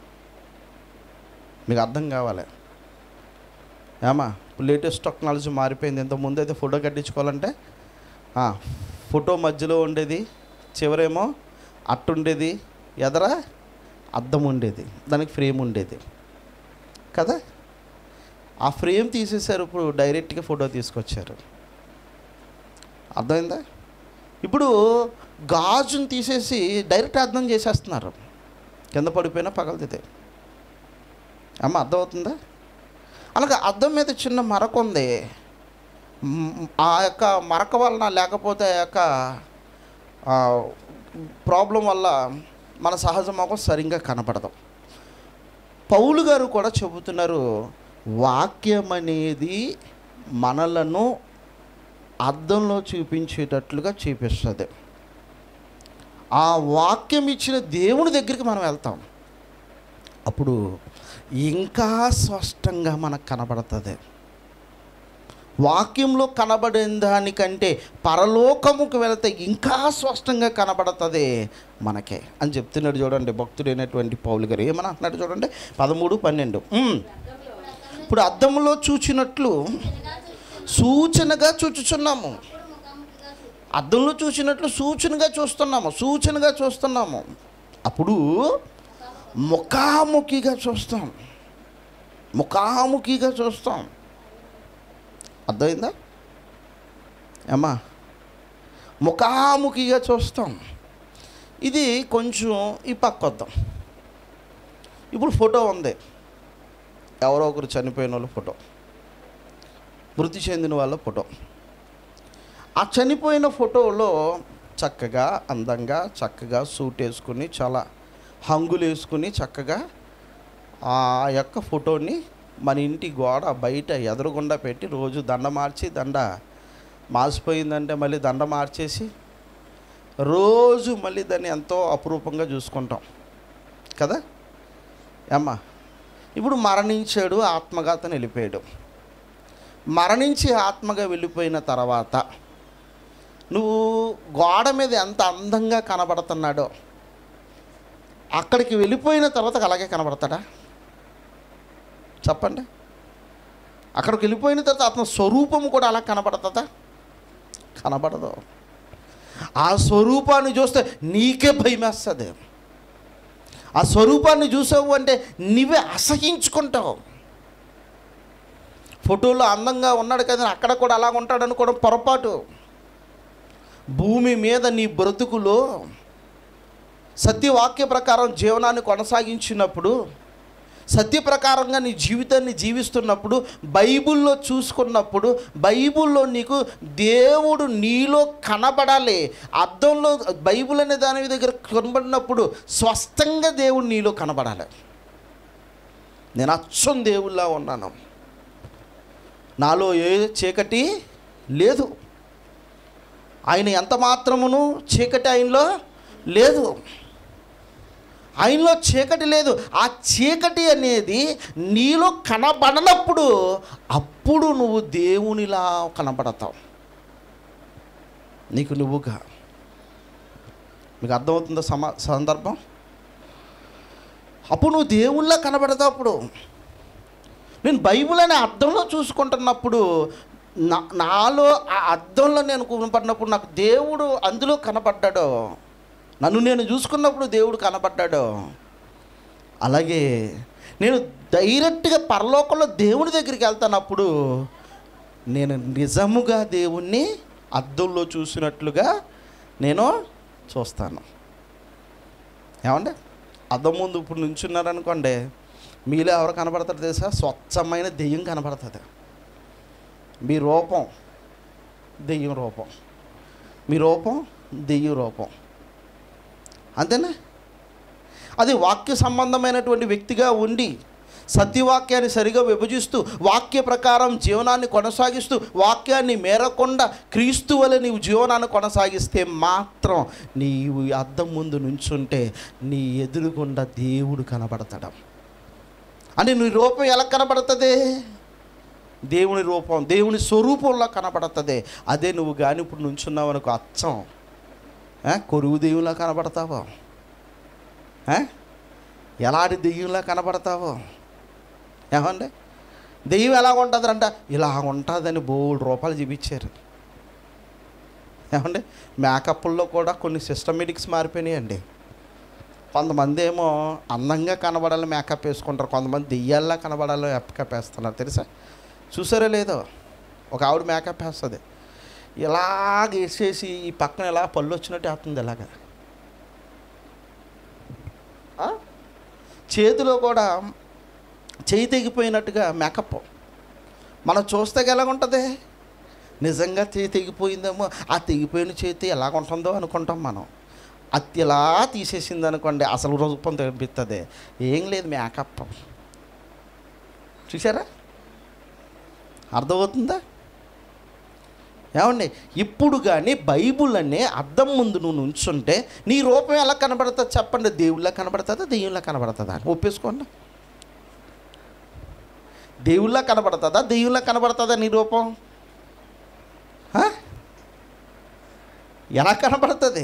A: మీకు అర్థం కావాలి ఏమా లేటెస్ట్ టెక్నాలజీ మారిపోయింది ఇంత ముందు అయితే ఫోటో కట్టించుకోవాలంటే ఆ, ఫోటో మధ్యలో ఉండేది చివరేమో అట్టుండేది ఎదర అద్దం ఉండేది దానికి ఫ్రేమ్ ఉండేది కదా ఆ ఫ్రేమ్ తీసేశారు ఇప్పుడు డైరెక్ట్గా ఫోటో తీసుకొచ్చారు అర్థమైందా ఇప్పుడు గాజుని తీసేసి డైరెక్ట్ అర్థం చేసేస్తున్నారు కింద పడిపోయినా పగలదితే అమ్మ అర్థమవుతుందా అలాగే అద్దం మీద చిన్న మరక ఉంది మ్, ఆ యొక్క మరక వలన లేకపోతే ఆ యొక్క ప్రాబ్లం వల్ల మన సహజ ముఖం సరిగ్గా కనపడదు పౌలు గారు కూడా చెబుతున్నారు వాక్యం అనేది మనలను అద్దంలో చూపించేటట్లుగా చూపిస్తుంది ఆ వాక్యం ఇచ్చిన దేవుని దగ్గరికి మనం వెళ్తాం అప్పుడు ఇంకా స్పష్టంగా మనకు కనబడుతుంది వాక్యంలో కనబడిన దానికంటే పరలోకముకు వెళితే ఇంకా స్పష్టంగా కనబడుతుంది మనకే అని చెప్తున్నాడు చూడండి భక్తుడైనటువంటి పౌలు గారు ఏమని అంటున్నాడు చూడండి పదమూడు పన్నెండు ఉమ్. ఇప్పుడు అద్దంలో చూచినట్లు సూచనగా చూచుచున్నాము
B: ఇప్పుడు ముఖాముఖిగా చూడు
A: అద్దంలో చూసినట్లు సూచనగా చూస్తున్నాము సూచనగా చూస్తున్నాము అప్పుడు ముఖాముఖిగా చూస్తాం ముఖాముఖిగా చూస్తాం అర్థమైందా అమ్మా ముఖాముఖిగా చూస్తాం ఇది కొంచెం ఈ పక్క వద్దాం ఇప్పుడు ఫోటో ఉంది ఎవరో ఒకరు చనిపోయిన వాళ్ళ ఫోటో మృతి చెందిన వాళ్ళ ఫోటో ఆ చనిపోయిన ఫోటోలో చక్కగా అందంగా చక్కగా సూట్ వేసుకుని చాలా హంగులు వేసుకుని చక్కగా ఆ యొక్క ఫోటోని మన ఇంటి గోడ బయట ఎదురుగుండా పెట్టి రోజు దండ మార్చి దండ మాసిపోయిందంటే మళ్ళీ దండ మార్చేసి రోజు మళ్ళీ దాన్ని ఎంతో అపురూపంగా చూసుకుంటాం కదా అమ్మా ఇప్పుడు మరణించాడు ఆత్మగా అతను వెళ్ళిపోయాడు మరణించి ఆత్మగా వెళ్ళిపోయిన తర్వాత నువ్వు గోడ మీద ఎంత అందంగా కనబడుతున్నాడో అక్కడికి వెళ్ళిపోయిన తర్వాత అలాగే కనబడతాడా చెప్పండి అక్కడికి వెళ్ళిపోయిన తర్వాత అతని స్వరూపం కూడా అలా కనబడుతుందా కనబడదు ఆ స్వరూపాన్ని చూస్తే నీకే భయం వేస్తుంది ఆ స్వరూపాన్ని చూసావు అంటే నీవే అసహించుకుంటావు ఫోటోలో అందంగా ఉన్నాడు కదా అక్కడ కూడా అలా ఉంటాడు అనుకోవడం పొరపాటు భూమి మీద నీ బ్రతుకులో సత్యవాక్య ప్రకారం జీవనాన్ని కొనసాగించినప్పుడు సత్య ప్రకారంగా నీ జీవితాన్ని జీవిస్తున్నప్పుడు బైబిల్లో చూసుకున్నప్పుడు బైబిల్లో నీకు దేవుడు నీలో కనబడాలి అద్దంలో బైబిల్ అనే దాని దగ్గర కనబడినప్పుడు స్పష్టంగా దేవుడు నీలో కనబడాలి నేను అచ్చం దేవుళ్ళ ఉన్నాను నాలో ఏ చీకటి లేదు ఆయన ఎంత మాత్రమును చీకటి ఆయనలో లేదు ఆయనలో చీకటి లేదు ఆ చీకటి అనేది నీలో కనబడనప్పుడు అప్పుడు నువ్వు దేవునిలా కనబడతావు నీకు నువ్వుగా మీకు అర్థమవుతుందో సమా సందర్భం అప్పుడు నువ్వు దేవుళ్ళ కనబడతావు అప్పుడు నేను బైబిల్ అనే అర్థంలో చూసుకుంటున్నప్పుడు నా నాలో ఆ అర్థంలో నేను కనపడినప్పుడు నాకు దేవుడు అందులో కనపడ్డాడు నన్ను నేను చూసుకున్నప్పుడు దేవుడు కనపడ్డాడు అలాగే నేను డైరెక్ట్గా పరలోకంలో దేవుని దగ్గరికి వెళ్తానప్పుడు నేను నిజముగా దేవుణ్ణి అద్దంలో చూసినట్లుగా నేను చూస్తాను ఏమండి అద్దం ముందు ఇప్పుడు నుంచున్నారనుకోండి మీలో ఎవరు కనబడతారు తెలుసా స్వచ్ఛమైన దెయ్యం కనబడుతుంది మీ రూపం దెయ్యం రూపం మీ రూపం దెయ్యం రూపం అంతేనా అది వాక్య సంబంధమైనటువంటి వ్యక్తిగా ఉండి సత్యవాక్యాన్ని సరిగా విభజిస్తూ వాక్య ప్రకారం జీవనాన్ని కొనసాగిస్తూ వాక్యాన్ని మేరకుండా క్రీస్తు వలె నీవు జీవనాన్ని కొనసాగిస్తే మాత్రం నీవు ఈ అద్దం ముందు నుంచుంటే నీ ఎదురుగుండా దేవుడు కనబడతాడు అని నీ రూపం ఎలా కనబడుతుంది దేవుని రూపం దేవుని స్వరూపంలో కనబడుతుంది అదే నువ్వు కానీ ఇప్పుడు నుంచున్నావు అనుకో అచ్చం ఆ, కొరువు దెయ్యంలా కనబడతావో ఆ? ఎలాంటి దెయ్యంలా కనబడతావో ఏమండి దెయ్యం ఎలా ఉంటుందంట ఇలా ఉంటుందని బోల్డ్ రూపాయలు చూపించారు ఏమండి మేకప్ల్లో కూడా కొన్ని సిస్టమేటిక్స్ మారిపోయినాయండి కొంతమంది ఏమో అందంగా కనబడాలి మేకప్ వేసుకుంటారు కొంతమంది దెయ్యాల్లా కనబడాలి మేకప్ వేస్తున్నారు తెలుసా చూసారో లేదో ఒక ఆవిడ మేకప్ వేస్తుంది ఇలాగ వేసేసి ఈ పక్కన ఇలా పళ్ళు వచ్చినట్టు వేస్తుంది ఇలాగ ఆ? చేతిలో కూడా చేయి తెగిపోయినట్టుగా మేకప్ మనం చూస్తే ఎలా ఉంటుంది నిజంగా చేయి తెగిపోయిందేమో ఆ తెగిపోయిన చేతి ఎలాగ ఉంటుందో అనుకుంటాం మనం అది ఇలా తీసేసింది అనుకోండి అసలు రూపం తెప్పిస్తుంది ఏం లేదు మేకప్ చూసారా అర్థమవుతుందా ఏమండి ఇప్పుడు కానీ బైబుల్ అనే అద్దం ముందు నువ్వు నుంచుంటే నీ రూపం ఎలా కనబడుతుంది చెప్పండి దేవుళ్ళ కనబడుతుందా దెయ్యంలా కనబడుతుందా అని ఒప్పేసుకోండి దేవుళ్ళ కనబడుతుందా దెయ్యంలా కనబడుతుందా నీ రూపం ఆ? ఎలా కనబడుతుంది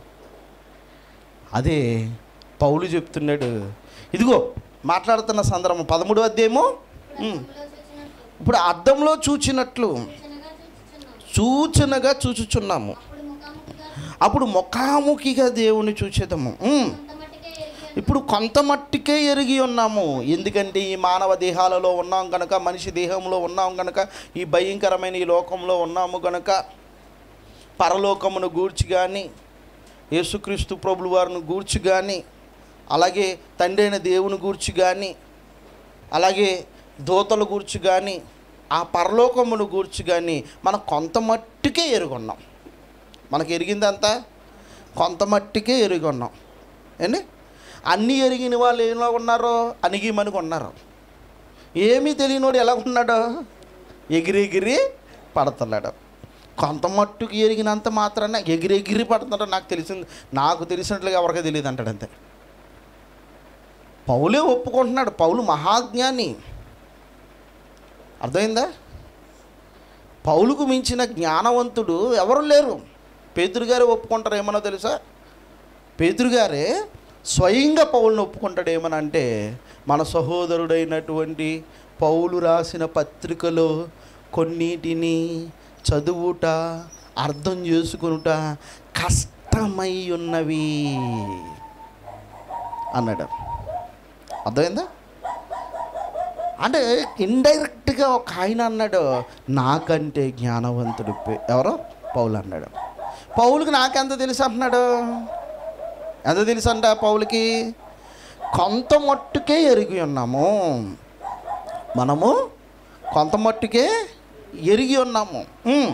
A: అదే పౌలు చెప్తున్నాడు ఇదిగో మాట్లాడుతున్న సందర్భం పదమూడు అధ్యాయము ఉమ్.
B: అద్దంలో చూచినట్లు
A: ఇప్పుడు అద్దంలో చూచినట్లు
B: చిన్నగా చూచుచున్నాం
A: సూచనగా చూచుచున్నాము
B: అప్పుడు ముఖాముఖిగా
A: అప్పుడు ముఖాముఖిగా దేవుని చూచేదము ఉమ్.
B: కొంత మట్టుకే ఎరిగి
A: ఇప్పుడు కొంత మట్టికే ఎరిగి ఉన్నాము ఎందుకంటే ఈ మానవ దేహాలలో ఉన్నాం కనుక మనిషి దేహంలో ఉన్నాం కనుక ఈ భయంకరమైన ఈ లోకంలో ఉన్నాము కనుక పరలోకమును గూర్చి కానీ యేసుక్రీస్తు ప్రభులు వారిని గూర్చి కానీ అలాగే తండ్రి అయిన దేవుని గూర్చి కానీ అలాగే దోతల గూర్చి కానీ ఆ పరలోకమును గూర్చి కానీ మనం కొంత మట్టుకే ఎరుగున్నాం మనకి ఎరిగిందంతా కొంత మట్టికే ఎరుగున్నాం ఏంటి అన్నీ ఎరిగిన వాళ్ళు ఎలా ఉన్నారో అణిగి మనకు ఉన్నారు ఏమీ తెలియనోడు ఎలా ఉన్నాడో ఎగిరెగిరి పడుతున్నాడు కొంత మట్టుకు ఎరిగినంత మాత్రాన ఎగిరెగిరి పడుతున్నాడో నాకు తెలిసింది నాకు తెలిసినట్లుగా ఎవరికీ తెలియదు అంటాడు అంతే పౌలే ఒప్పుకుంటున్నాడు పౌలు మహాజ్ఞాని అర్థమైందా పౌలుకు మించిన జ్ఞానవంతుడు ఎవరు లేరు పేతురు గారే ఒప్పుకుంటారు ఏమన్నా తెలుసా పేతురు గారే స్వయంగా పౌలను ఒప్పుకుంటాడు ఏమనంటే మన సహోదరుడైనటువంటి పౌలు రాసిన పత్రికలో కొన్నిటిని చదువుట అర్థం చేసుకునుట కష్టమై ఉన్నవి అన్నాడు అర్థమైందా అంటే ఇండైరెక్ట్గా ఒక ఆయన అన్నాడు నాకంటే జ్ఞానవంతుడు పే- ఎవరో పౌలు అన్నాడు పౌలుకి నాకెంత తెలుసు అంటున్నాడు ఎంత తెలుసు అంట పౌలకి కొంత మట్టుకే ఎరిగి ఉన్నాము మనము కొంత మట్టుకే ఎరిగి ఉన్నాము ఉమ్.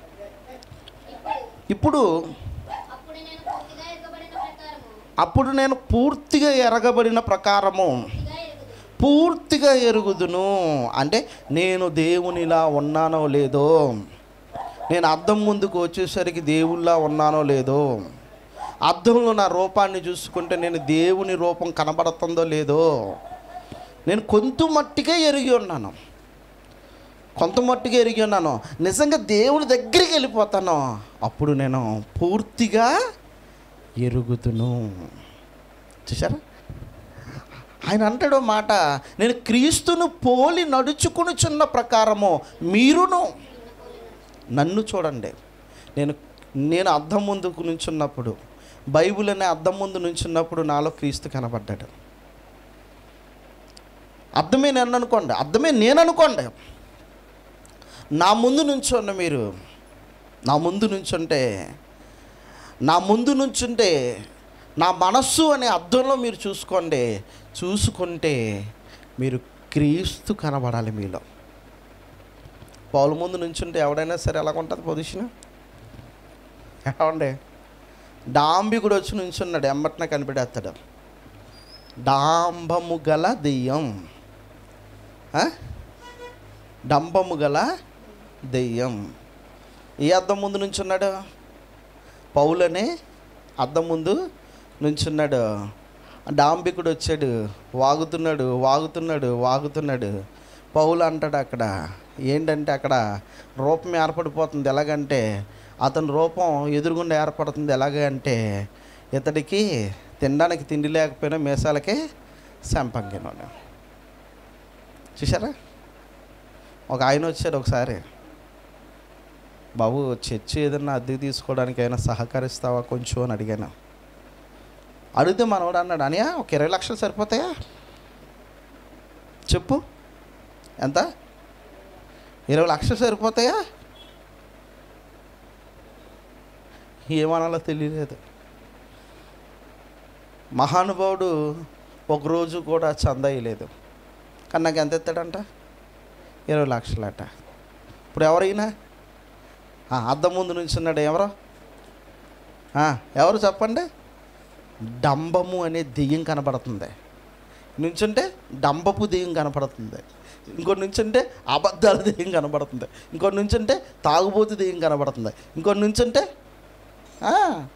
A: ఇప్పుడు
B: అప్పుడు నేను పూర్తిగా ఎరగబడిన ప్రకారము
A: అప్పుడు నేను పూర్తిగా ఎరగబడిన ప్రకారము
B: పూర్తిగా ఎరుగుదు
A: పూర్తిగా ఎరుగుదును అంటే నేను దేవునిలా ఉన్నానో లేదో నేను అద్దం ముందుకు వచ్చేసరికి దేవుళ్ళా ఉన్నానో లేదో అద్దంలో నా రూపాన్ని చూసుకుంటే నేను దేవుని రూపం కనబడుతుందో లేదో నేను కొంత మట్టిగా ఎరిగి ఉన్నాను కొంత మట్టుగా ఎరిగి ఉన్నాను నిజంగా దేవుని దగ్గరికి వెళ్ళిపోతాను అప్పుడు నేను పూర్తిగా ఎరుగుతును చూసారా ఆయన అంటాడు మాట నేను క్రీస్తును పోలి నడుచుకునిచున్న ప్రకారము మీరును నన్ను చూడండి నేను నేను అద్దం ముందుకు నుంచున్నప్పుడు బైబిల్ అనే అద్దం ముందు నుంచున్నప్పుడు నాలో క్రీస్తు కనబడ్డాడు అర్థమే నేను అనుకోండి అర్థమే నేను అనుకోండి నా ముందు నుంచున్న మీరు నా ముందు నుంచుంటే నా ముందు నుంచుంటే నా మనస్సు అనే అర్థంలో మీరు చూసుకోండి చూసుకుంటే మీరు క్రీస్తు కనబడాలి మీలో పౌల ముందు నుంచుంటే ఎవడైనా సరే ఎలాగ ఉంటుంది పొజిషన్ ఏమండి డాంబికుడు వచ్చి నుంచున్నాడు ఎంబట్న కనిపెడేస్తాడు డాంబము గల దెయ్యం ఆ? డంబము గల దెయ్యం ఏ అద్దం ముందు నుంచున్నాడు పౌలనే అద్దం ముందు నుంచున్నాడు డాంబికుడు వచ్చాడు వాగుతున్నాడు వాగుతున్నాడు వాగుతున్నాడు పౌలు అంటాడు అక్కడ ఏంటంటే అక్కడ రూపం ఏర్పడిపోతుంది ఎలాగంటే అతని రూపం ఎదురుగుండా ఏర్పడుతుంది ఎలాగంటే ఇతడికి తినడానికి తిండి లేకపోయినా మీసాలకే సంపంగినోడు చూసారా ఒక ఆయన వచ్చాడు ఒకసారి బాబు చర్చి ఏదన్నా అద్దెకి తీసుకోవడానికి అయినా సహకరిస్తావా కొంచెం అని అడిగాను అడిగితే మనవాడు అన్నాడు అనియా ఒక ఇరవై లక్షలు సరిపోతాయా చెప్పు ఎంత ఇరవై లక్షలు సరిపోతాయా ఏమనాలో తెలియలేదు మహానుభావుడు ఒకరోజు కూడా చందా ఇయ్యలేదు కానీ నాకు ఎంత ఎత్తాడంట ఇరవై లక్షలట ఇప్పుడు ఎవరైనా ఆ, అద్దం ముందు నుంచున్నాడు ఎవరు ఆ, ఎవరు చెప్పండి డంబము అనే దెయ్యం కనబడుతుంది నుంచుంటే డంబపు దెయ్యం కనపడుతుంది ఇంకో నుంచుంటే అబద్ధాల దెయ్యం కనబడుతుంది ఇంకో నుంచుంటే తాగుబోతు దెయ్యం కనబడుతుంది ఇంకో నుంచుంటే ఆ,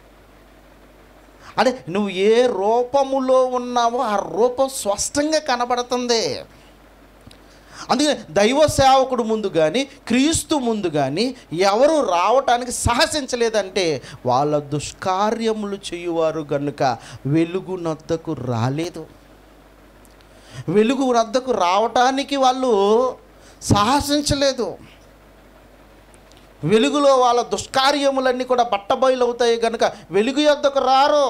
A: అంటే నువ్వు ఏ రూపములో ఉన్నావో ఆ రూపం స్పష్టంగా కనబడుతుంది అందుకని దైవ సేవకుడు ముందు కానీ క్రీస్తు ముందు కానీ ఎవరు రావటానికి సాహసించలేదంటే వాళ్ళ దుష్కార్యములు చేయువారు గనుక వెలుగు నద్దకు రాలేదు వెలుగు నద్దకు రావటానికి వాళ్ళు సాహసించలేదు వెలుగులో వాళ్ళ దుష్కార్యములన్నీ కూడా బట్టబయలవుతాయి కనుక వెలుగు యొద్దకు రారు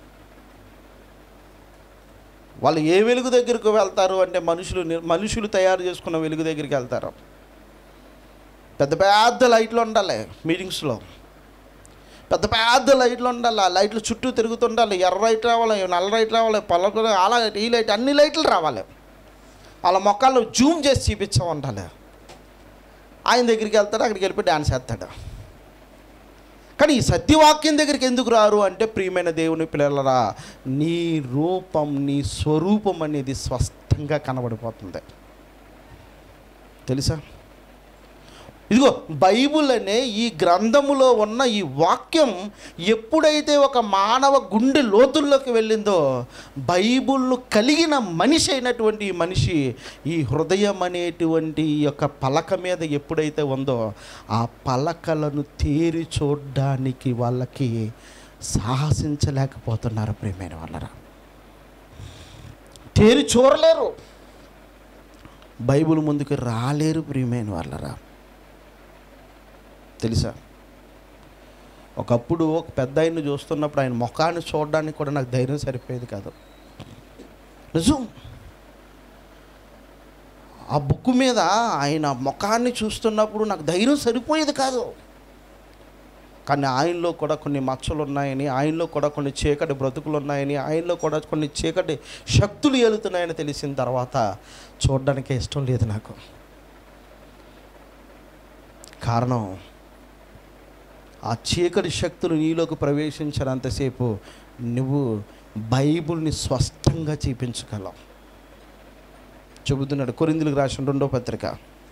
A: వాళ్ళు ఏ వెలుగు దగ్గరకు వెళ్తారు అంటే మనుషులు ని- మనుషులు తయారు చేసుకున్న వెలుగు దగ్గరికి వెళ్తారు పెద్ద పెద్ద లైట్లు ఉండాలి మీటింగ్స్లో పెద్ద పెద్ద లైట్లు ఉండాలి ఆ లైట్లు చుట్టూ తిరుగుతుండాలి ఎర్ర లైట్ రావాలి నల్ల లైట్ రావాలి పళ్ళకు అలా ఈ లైట్ అన్ని లైట్లు రావాలి వాళ్ళ మొక్కలు జూమ్ చేసి చూపించా ఉండాలి ఆయన దగ్గరికి వెళ్తాడు అక్కడికి వెళ్ళిపోయి డ్యాన్స్ వేస్తాడు కానీ ఈ సత్యవాక్యం దగ్గరికి ఎందుకు రారు అంటే ప్రియమైన దేవుని పిల్లలరా నీ రూపం నీ స్వరూపం అనేది స్పష్టంగా కనబడిపోతుంది తెలుసా ఇదిగో బైబుల్ అనే ఈ గ్రంథములో ఉన్న ఈ వాక్యం ఎప్పుడైతే ఒక మానవ గుండె లోతుల్లోకి వెళ్ళిందో బైబుల్ను కలిగిన మనిషి అయినటువంటి ఈ మనిషి ఈ హృదయం అనేటువంటి ఈ యొక్క పలక మీద ఎప్పుడైతే ఉందో ఆ పలకలను తేరి చూడడానికి వాళ్ళకి సాహసించలేకపోతున్నారు ప్రియమైన వాళ్ళరా తేరి చూడలేరు బైబిల్ ముందుకు రాలేరు ప్రియమైన వాళ్ళరా తెలుసా ఒకప్పుడు ఒక పెద్ద ఆయన్ని చూస్తున్నప్పుడు ఆయన ముఖాన్ని చూడడానికి కూడా నాకు ధైర్యం సరిపోయేది కాదు నిజం ఆ బుక్ మీద ఆయన ముఖాన్ని చూస్తున్నప్పుడు నాకు ధైర్యం సరిపోయేది కాదు కానీ ఆయనలో కూడా కొన్ని మచ్చలు ఉన్నాయని ఆయనలో కూడా కొన్ని చీకటి బ్రతుకులు ఉన్నాయని ఆయనలో కూడా కొన్ని చీకటి శక్తులు ఏలుతున్నాయని తెలిసిన తర్వాత చూడడానికి ఇష్టం లేదు నాకు కారణం ఆ చీకటి శక్తులు నీలోకి ప్రవేశించినంతసేపు నువ్వు బైబుల్ని స్పష్టంగా చూపించగలవు చెబుతున్నాడు కొరిందులకు రాసిన రెండో పత్రిక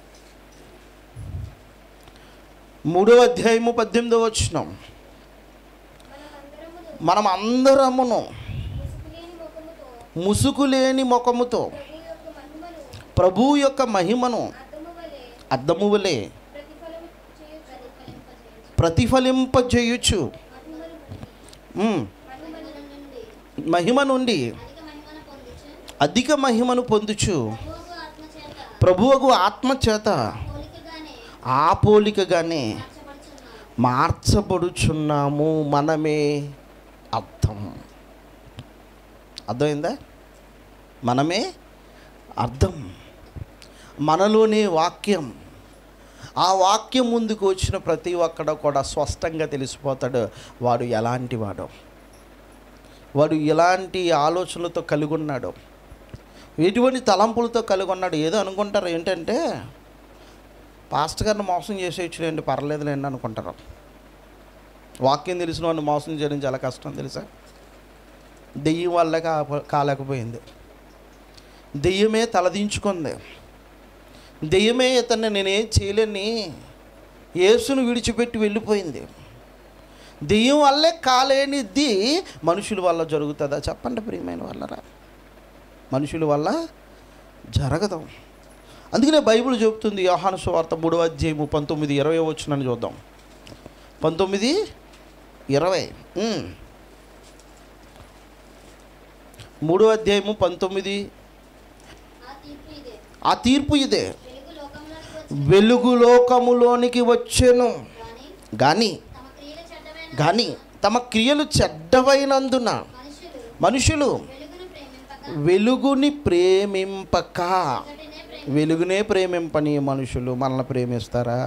A: మూడో అధ్యాయము పద్దెనిమిదో వచ్చినాం
B: మనమందరమును
A: మనం అందరమును
B: ముసుగులేని ముఖముతో
A: ముసుగు లేని ముఖముతో
B: ప్రభు యొక్క మహిమను
A: ప్రభు యొక్క మహిమను
B: అద్దము వలె
A: అద్దము వలె
B: ప్రతిఫలం చేయు ప్రతిఫలింపజేయచ్చు
A: ప్రతిఫలింపజేయుచు
B: మహిమను
A: ఉమ్,
B: మహిమ నుండి
A: మహిమ నుండి
B: అధిక మహిమను పొందుచు
A: అధిక మహిమను పొందుచు
B: ప్రభువుకు ఆత్మ చేత
A: ప్రభువకు ఆత్మ చేత
B: పోలికగానే
A: ఆ పోలికగానే
B: మార్చబడుచున్నాము
A: మార్చబడుచున్నాము మనమే అర్థం అర్థమైందా మనమే అర్థం మనలోనే వాక్యం ఆ వాక్యం ముందుకు వచ్చిన ప్రతి ఒక్కడు కూడా స్పష్టంగా తెలిసిపోతాడు వాడు ఎలాంటి వాడు వాడు ఎలాంటి ఆలోచనలతో కలిగి ఉన్నాడు ఎటువంటి తలంపులతో కలిగి ఉన్నాడు ఏదో అనుకుంటారు ఏంటంటే పాస్టర్ గారిని మోసం చేసేయచ్చులేండి పర్లేదులేండి అనుకుంటారు వాక్యం తెలిసిన వాడిని మోసం చేయడం చాలా కష్టం తెలుసా దెయ్యం వల్ల కా- కాలేకపోయింది దెయ్యమే తలదించుకుంది దెయ్యమే ఇతన్ని నేనేం చేయలేని యేసును విడిచిపెట్టి వెళ్ళిపోయింది దెయ్యం వల్లే కాలేనిది మనుషుల వల్ల జరుగుతుందా చెప్పండి ప్రియమైన వాళ్ళరా మనుషుల వల్ల జరగదు అందుకనే బైబిల్ చెబుతుంది యోహాను సువార్త మూడవ అధ్యాయము పంతొమ్మిది ఇరవై వచ్చినని చూద్దాం పంతొమ్మిది ఇరవై ఉమ్. మూడో అధ్యాయము పంతొమ్మిది
B: ఆ తీర్పు ఇదే
A: ఆ తీర్పు ఇదే
B: వెలుగు లోకంలోకి వచ్చి
A: వెలుగు లోకములోనికి వచ్చెను
B: కానీ
A: కానీ
B: తమ క్రియలు చెడ్డమైన
A: కానీ తమ క్రియలు చెడ్డవైనందున
B: మనుషులు
A: మనుషులు
B: వెలుగును ప్రేమింపక
A: వెలుగుని ప్రేమింపక
B: చీకటినే ప్రేమి
A: వెలుగునే ప్రేమింపని మనుషులు మనల్ని ప్రేమిస్తారా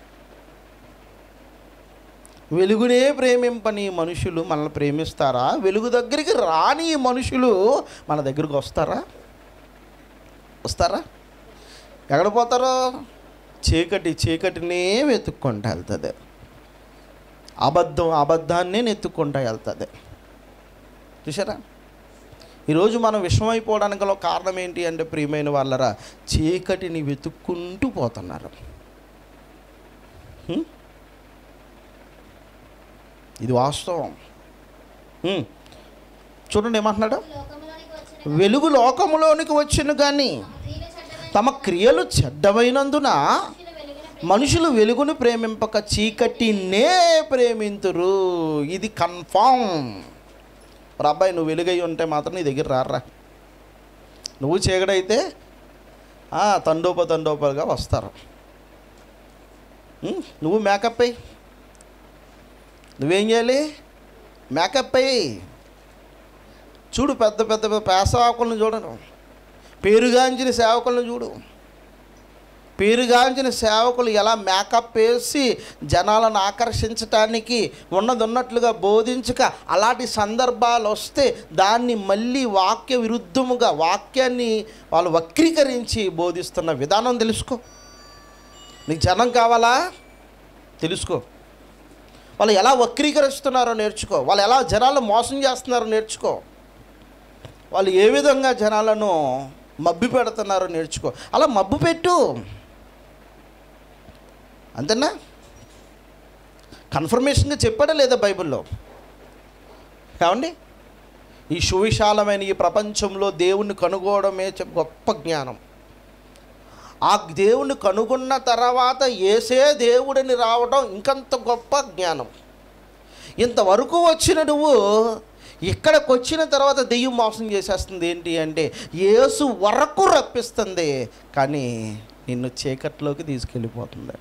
A: వెలుగునే ప్రేమింపని మనుషులు మనల్ని ప్రేమిస్తారా వెలుగు దగ్గరికి రాని ఈ మనుషులు మన దగ్గరికి వస్తారా వస్తారా ఎక్కడ పోతారో చీకటి చీకటినే వెతుక్కుంటూ వెళ్తుంది అబద్ధం అబద్ధాన్నే నెత్తుక్కుంటూ వెళ్తుంది చూసారా ఈరోజు మనం విషమైపోవడానికి గల కారణం ఏంటి అంటే ప్రియమైన వాళ్ళరా చీకటిని వెతుక్కుంటూ పోతున్నారు హ్మ్? ఇది వాస్తవం హ్మ్. చూడండి ఏమంటున్నాడు
B: లోకంలోనికి వచ్చిన
A: వెలుగు లోకములోనికి వచ్చిన కానీ
B: తమ క్రియలు చెడ్డమైన
A: తమ క్రియలు చెడ్డవైనందున
B: మనుషులు వెలుగును
A: మనుషులు వెలుగును ప్రేమింపక చీకటినే ప్రేమింతురు ఇది కన్ఫామ్ మరి అబ్బాయి నువ్వు వెలుగై ఉంటే మాత్రం నీ దగ్గర రారా నువ్వు చీకడైతే ఆ, తండోప తండోపలుగా వస్తారు ఉం? నువ్వు మేకప్ అయ్యి నువ్వేం చేయాలి మేకప్ అయ్యి చూడు పెద్ద పెద్ద పెద్ద పేద సేవకులను చూడను పేరుగాంచిన సేవకులను చూడు పేరుగాంచిన సేవకులు ఎలా మేకప్ వేసి జనాలను ఆకర్షించటానికి ఉన్నది ఉన్నట్లుగా బోధించక అలాంటి సందర్భాలు వస్తే దాన్ని మళ్ళీ వాక్య విరుద్ధముగా వాక్యాన్ని వాళ్ళు వక్రీకరించి బోధిస్తున్న విధానం తెలుసుకో నీకు జనం కావాలా తెలుసుకో వాళ్ళు ఎలా వక్రీకరిస్తున్నారో నేర్చుకో వాళ్ళు ఎలా జనాలను మోసం చేస్తున్నారో నేర్చుకో వాళ్ళు ఏ విధంగా జనాలను మబ్బి పెడుతున్నారో నేర్చుకో అలా మబ్బు పెట్టు అంతేనా కన్ఫర్మేషన్గా చెప్పాడా లేదా బైబిల్లో కావండి ఈ సువిశాలమైన ఈ ప్రపంచంలో దేవుణ్ణి కనుగోవడమే చెప్ గొప్ప జ్ఞానం ఆ దేవుణ్ణి కనుగొన్న తర్వాత ఏసే దేవుడిని రావడం ఇంకంత గొప్ప జ్ఞానం ఇంతవరకు వచ్చిన నువ్వు ఇక్కడికి వచ్చిన తర్వాత దెయ్యం మోసం చేసేస్తుంది ఏంటి అంటే యేసు వరకు రప్పిస్తుంది కానీ నిన్ను చీకట్లోకి తీసుకెళ్ళిపోతుంది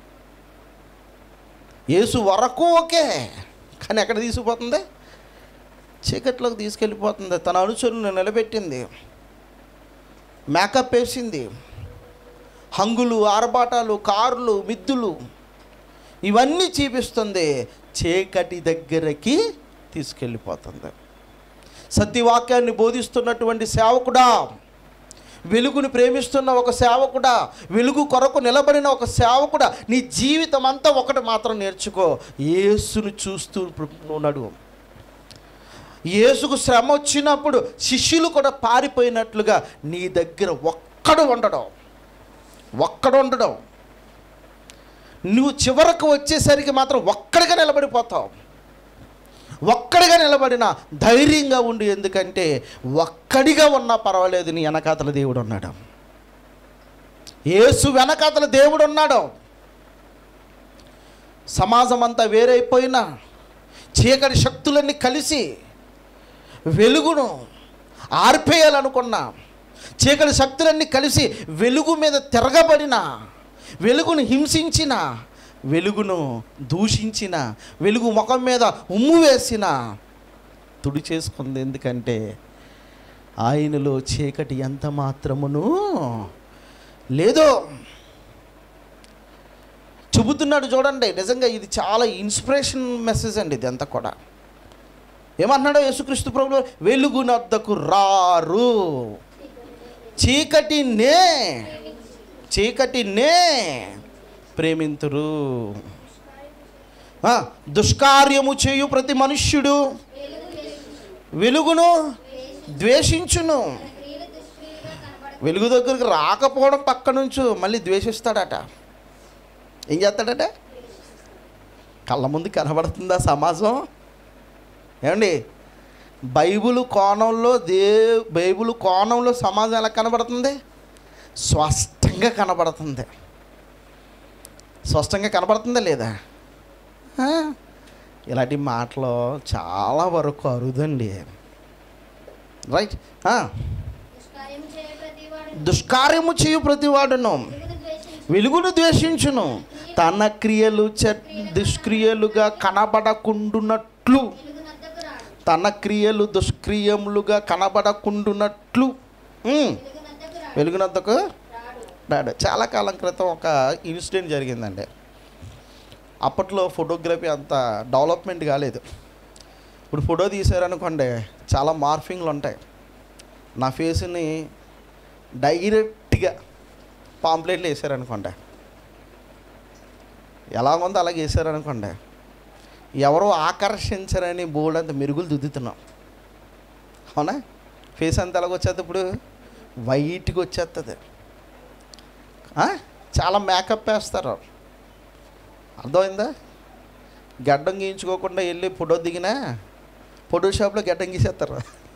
A: యేసు వరకు ఓకే కానీ ఎక్కడ తీసుకుపోతుంది చీకట్లోకి తీసుకెళ్ళిపోతుంది తన అనుచరులను నిలబెట్టింది మేకప్ వేసింది హంగులు ఆర్భాటాలు కార్లు మిద్దులు ఇవన్నీ చూపిస్తుంది చీకటి దగ్గరకి తీసుకెళ్ళిపోతుంది సత్యవాక్యాన్ని బోధిస్తున్నటువంటి సేవకుడా వెలుగుని ప్రేమిస్తున్న ఒక సేవకుడా వెలుగు కొరకు నిలబడిన ఒక సేవకుడా నీ జీవితం అంతా ఒకటి మాత్రం నేర్చుకో యేసును చూస్తూ నువ్వు నడువు యేసుకు శ్రమ వచ్చినప్పుడు శిష్యులు కూడా పారిపోయినట్లుగా నీ దగ్గర ఒక్కడు ఉండడం ఒక్కడు ఉండడం నువ్వు చివరకు వచ్చేసరికి మాత్రం ఒక్కడిగా నిలబడిపోతావు ఒక్కడిగా నిలబడిన ధైర్యంగా ఉండు ఎందుకంటే ఒక్కడిగా ఉన్నా పర్వాలేదు నీ వెనకాతల దేవుడు ఉన్నాడు యేసు వెనకాతల దేవుడు ఉన్నాడు సమాజం అంతా వేరైపోయినా చీకటి శక్తులన్నీ కలిసి వెలుగును ఆర్పేయాలనుకున్నా చీకటి శక్తులన్నీ కలిసి వెలుగు మీద తిరగబడిన వెలుగును హింసించిన వెలుగును దూషించిన వెలుగు ముఖం మీద ఉమ్ము వేసిన తుడి చేసుకుంది ఎందుకంటే ఆయనలో చీకటి ఎంత మాత్రమును లేదో చెబుతున్నాడు చూడండి నిజంగా ఇది చాలా ఇన్స్పిరేషన్ మెసేజ్ అండి ఇది అంతా కూడా ఏమన్నాడో యేసుక్రీస్తు ప్రభులు వెలుగునద్దకు రారు చీకటినే చీకటినే ప్రేమింతురు ఆ, దుష్కార్యము చేయు ప్రతి మనుష్యుడు వెలుగును ద్వేషించును
B: క్రియలు దుష్క్రియలుగా కనబడ
A: వెలుగు దగ్గరికి రాకపోవడం పక్క నుంచి మళ్ళీ ద్వేషిస్తాడట ఏం చేస్తాడట కళ్ళ ముందు కనబడుతుందా సమాజం ఏమండి బైబిల్ కోణంలో దే బైబిల్ కోణంలో సమాజం ఎలా కనబడుతుంది స్పష్టంగా కనబడుతుంది స్పష్టంగా కనబడుతుందా లేదా ఆ? ఇలాంటి మాటలు చాలా వరకు అరుదండి రైట్ ఆ.
B: దుష్కార్యము చేయ ప్రతివాడు
A: దుష్కార్యము చేయు ప్రతివాడును
B: వెలుగును ద్వేషించు
A: వెలుగును ద్వేషించును తన క్రియలు చె దుష్క్రియలుగా కనబడకుండునట్లు
B: వెలుగునద్దకు రాడు
A: తన క్రియలు దుష్క్రియములుగా కనబడకుండునట్లు ఉమ్,
B: వెలుగునద్దకు రాడు
A: వెలుగునంతకు
B: రాడు
A: రాడు చాలా కాలం క్రితం ఒక ఇన్సిడెంట్ జరిగిందండి అప్పట్లో ఫోటోగ్రఫీ అంత డెవలప్మెంట్ కాలేదు ఇప్పుడు ఫోటో తీసారనుకోండి చాలా మార్ఫింగ్లు ఉంటాయి నా ఫేస్ని డైరెక్ట్గా పాంప్లెట్లు వేసారనుకోండి ఎలా ఉందో అలాగే వేసారనుకోండి ఎవరో ఆకర్షించరని బోర్డు అంత మెరుగులు దిద్దుతున్నాం అవునా ఫేస్ అంతా ఎలాగొచ్చేది ఇప్పుడు వైట్గా వచ్చేస్తుంది ఆ? చాలా మేకప్ వేస్తారు అర్థమైందా గడ్డం గీయించుకోకుండా వెళ్ళి ఫోటో దిగినా ఫోటో షాప్లో గడ్డం గీసేస్తారు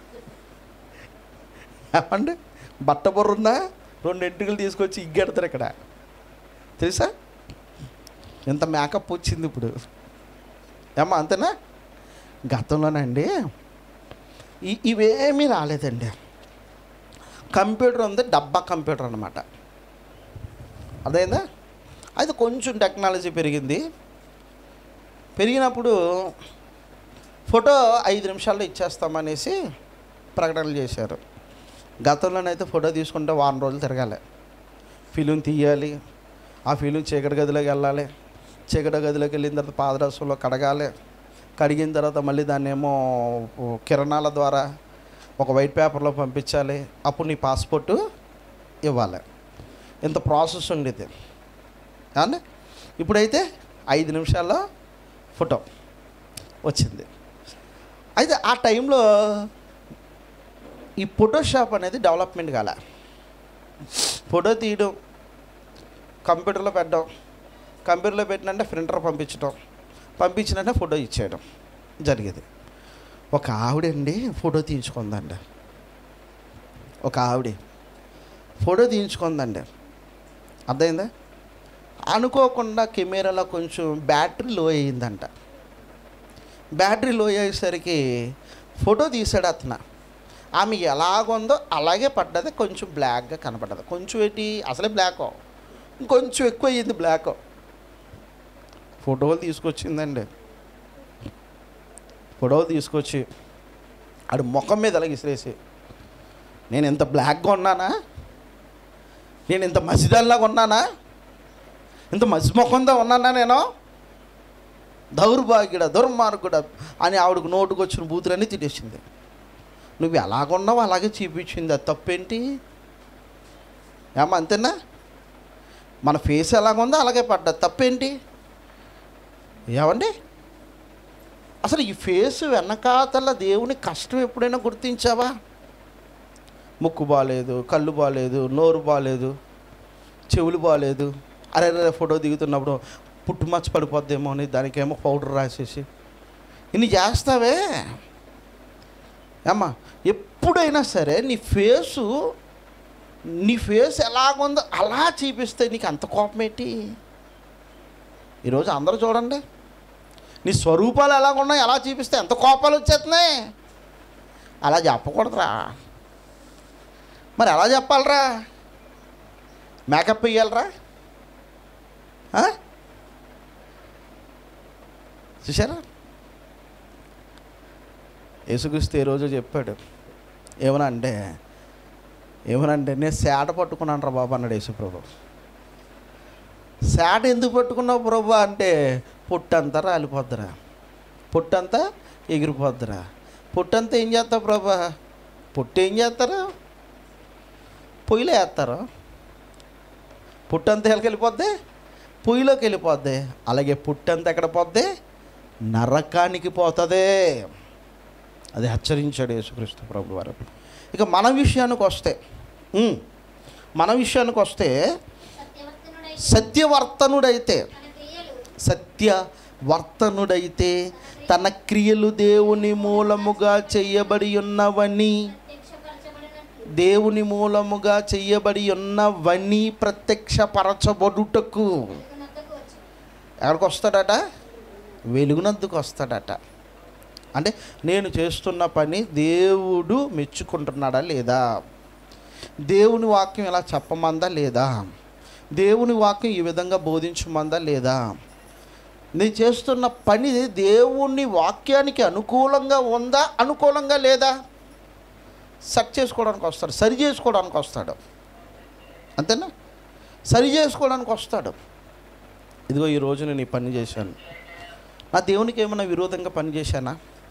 A: ఏమండి బట్ట బొర్రుందా రెండు ఎంట్రుకలు తీసుకొచ్చి ఇగ్గెడతారు ఇక్కడ తెలుసా ఎంత మేకప్ వచ్చింది ఇప్పుడు ఏమ్మా అంతేనా గతంలోనండి ఈ- ఇవేమీ రాలేదండి కంప్యూటర్ ఉంది డబ్బా కంప్యూటర్ అనమాట అదైందా అయితే కొంచెం టెక్నాలజీ పెరిగింది పెరిగినప్పుడు ఫోటో ఐదు నిమిషాల్లో ఇచ్చేస్తామనేసి ప్రకటనలు చేశారు గతంలోనైతే ఫోటో తీసుకుంటే వారం రోజులు తిరగాలి ఫిలిం తీయాలి ఆ ఫిలిం చీకటి గదిలోకి వెళ్ళాలి చీకటి గదిలోకి వెళ్ళిన తర్వాత పాదరసంలో కడగాలి కడిగిన తర్వాత మళ్ళీ దాన్ని ఏమో కిరణాల ద్వారా ఒక వైట్ పేపర్లో పంపించాలి అప్పుడు నీ పాస్పోర్టు ఇవ్వాలి ఇంత ప్రాసెస్ ఉండేది అవునా ఇప్పుడైతే ఐదు నిమిషాల్లో ఫోటో వచ్చింది అయితే ఆ టైంలో ఈ ఫోటోషాప్ అనేది డెవలప్మెంట్ కాలే ఫోటో తీయడం కంప్యూటర్లో పెట్టడం కంప్యూటర్లో పెట్టినంటే ప్రింటర్ పంపించడం పంపించినంటే ఫోటో ఇచ్చేయడం జరిగేది ఒక ఆవిడండి ఫోటో తీయించుకుందండి ఒక ఆవిడ ఫోటో తీయించుకుందండి అర్థమైందా అనుకోకుండా కెమెరాలో కొంచెం బ్యాటరీ లో అయ్యిందంట బ్యాటరీ లో అయ్యేసరికి ఫోటో తీసాడు అతను ఆమె ఎలాగుందో అలాగే పడ్డది కొంచెం బ్లాక్గా కనపడ్డది కొంచెం ఏంటి అసలే బ్లాక్ ఇంకొంచెం ఎక్కువ అయ్యింది బ్లాక్ ఫోటోలు తీసుకొచ్చిందండి ఫోటోలు తీసుకొచ్చి ఆడు ముఖం మీద అలాగ ఇసిరేసి నేను ఇంత బ్లాక్గా ఉన్నానా నేను ఇంత మసిదల్లాగా ఉన్నానా ఇంత మసి ముఖంతో ఉన్నానా నేను దౌర్భాగ్యుడ దుర్మార్గుడ అని ఆవిడకు నోటుకు వచ్చిన బూతులన్నీ తిట్టేసింది నువ్వు ఎలాగున్నావు అలాగే చూపించింది అది తప్పేంటి ఏమా అంతేనా మన ఫేస్ ఎలాగుందో అలాగే పడ్డది తప్పేంటి ఏమండి అసలు ఈ ఫేస్ వెనకాతల దేవుని కష్టం ఎప్పుడైనా గుర్తించావా ముక్కు బాగాలేదు కళ్ళు బాగాలేదు నోరు బాగాలేదు చెవులు బాగాలేదు అరే అరే ఫోటో దిగుతున్నప్పుడు పుట్టుమచ్చ పడిపోద్దేమో అని దానికేమో పౌడర్ రాసేసి ఇన్ని చేస్తావే అమ్మా ఎప్పుడైనా సరే నీ ఫేసు నీ ఫేస్ ఎలాగుందో అలా చూపిస్తే నీకు అంత కోపం ఏంటి ఈరోజు అందరూ చూడండి నీ స్వరూపాలు ఎలాగున్నాయి ఎలా చూపిస్తే ఎంత కోపాలు వచ్చేస్తున్నాయి అలా చెప్పకూడదురా మరి ఎలా చెప్పాలరా మేకప్ వేయాలరా ఆ? చూసారా యేసుక్రీస్తు ఏ రోజు చెప్పాడు ఏమన్నా అంటే ఏమనంటే నేను సేట పట్టుకున్నాను రా బాబు అన్నాడు యేసుప్రభు సేట ఎందుకు పట్టుకున్నావు ప్రభు అంటే పొట్టంతా రాలిపోద్దురా పొట్టంతా ఎగిరిపోద్దురా పొట్టంతా ఏం చేస్తావు ప్రభా పొట్టు ఏం చేస్తారు పొయ్యిలో వేస్తారు పుట్టంతా ఎక్కడికి వెళ్ళిపోద్ది పొయ్యిలోకి వెళ్ళిపోద్ది అలాగే పుట్టంతా ఎక్కడ పోద్ది నరకానికి పోతుంది అది హెచ్చరించాడు యేసుక్రీస్తు ప్రభు వారు ఇక మన విషయానికి వస్తే ఉమ్, మన విషయానికి వస్తే
B: సత్యవర్తనుడై
A: సత్యవర్తనుడైతే
B: తన క్రియలు
A: సత్యవర్తనుడైతే తన క్రియలు దేవుని మూలముగా చెయ్యబడి ఉన్నవని
B: ప్రత్యక్షపరచబడినట్లు
A: దేవుని మూలముగా చెయ్యబడి ఉన్నవని ప్రత్యక్షపరచబడుటకు
B: వెలుగునొద్దకు వచ్చి
A: ఎక్కడికి వస్తాడట వెలుగునందుకు వస్తాడట అంటే నేను చేస్తున్న పని దేవుడు మెచ్చుకుంటున్నాడా లేదా దేవుని వాక్యం ఇలా చెప్పమందా లేదా దేవుని వాక్యం ఈ విధంగా బోధించమందా లేదా నేను చేస్తున్న పని దేవుని వాక్యానికి అనుకూలంగా ఉందా అనుకూలంగా లేదా సెట్ చేసుకోవడానికి వస్తాడు సరి చేసుకోవడానికి వస్తాడు అంతేనా సరి చేసుకోవడానికి వస్తాడు ఇదిగో ఈ రోజు నేను ఈ పని చేశాను నా దేవునికి ఏమైనా విరోధంగా పని చేశానా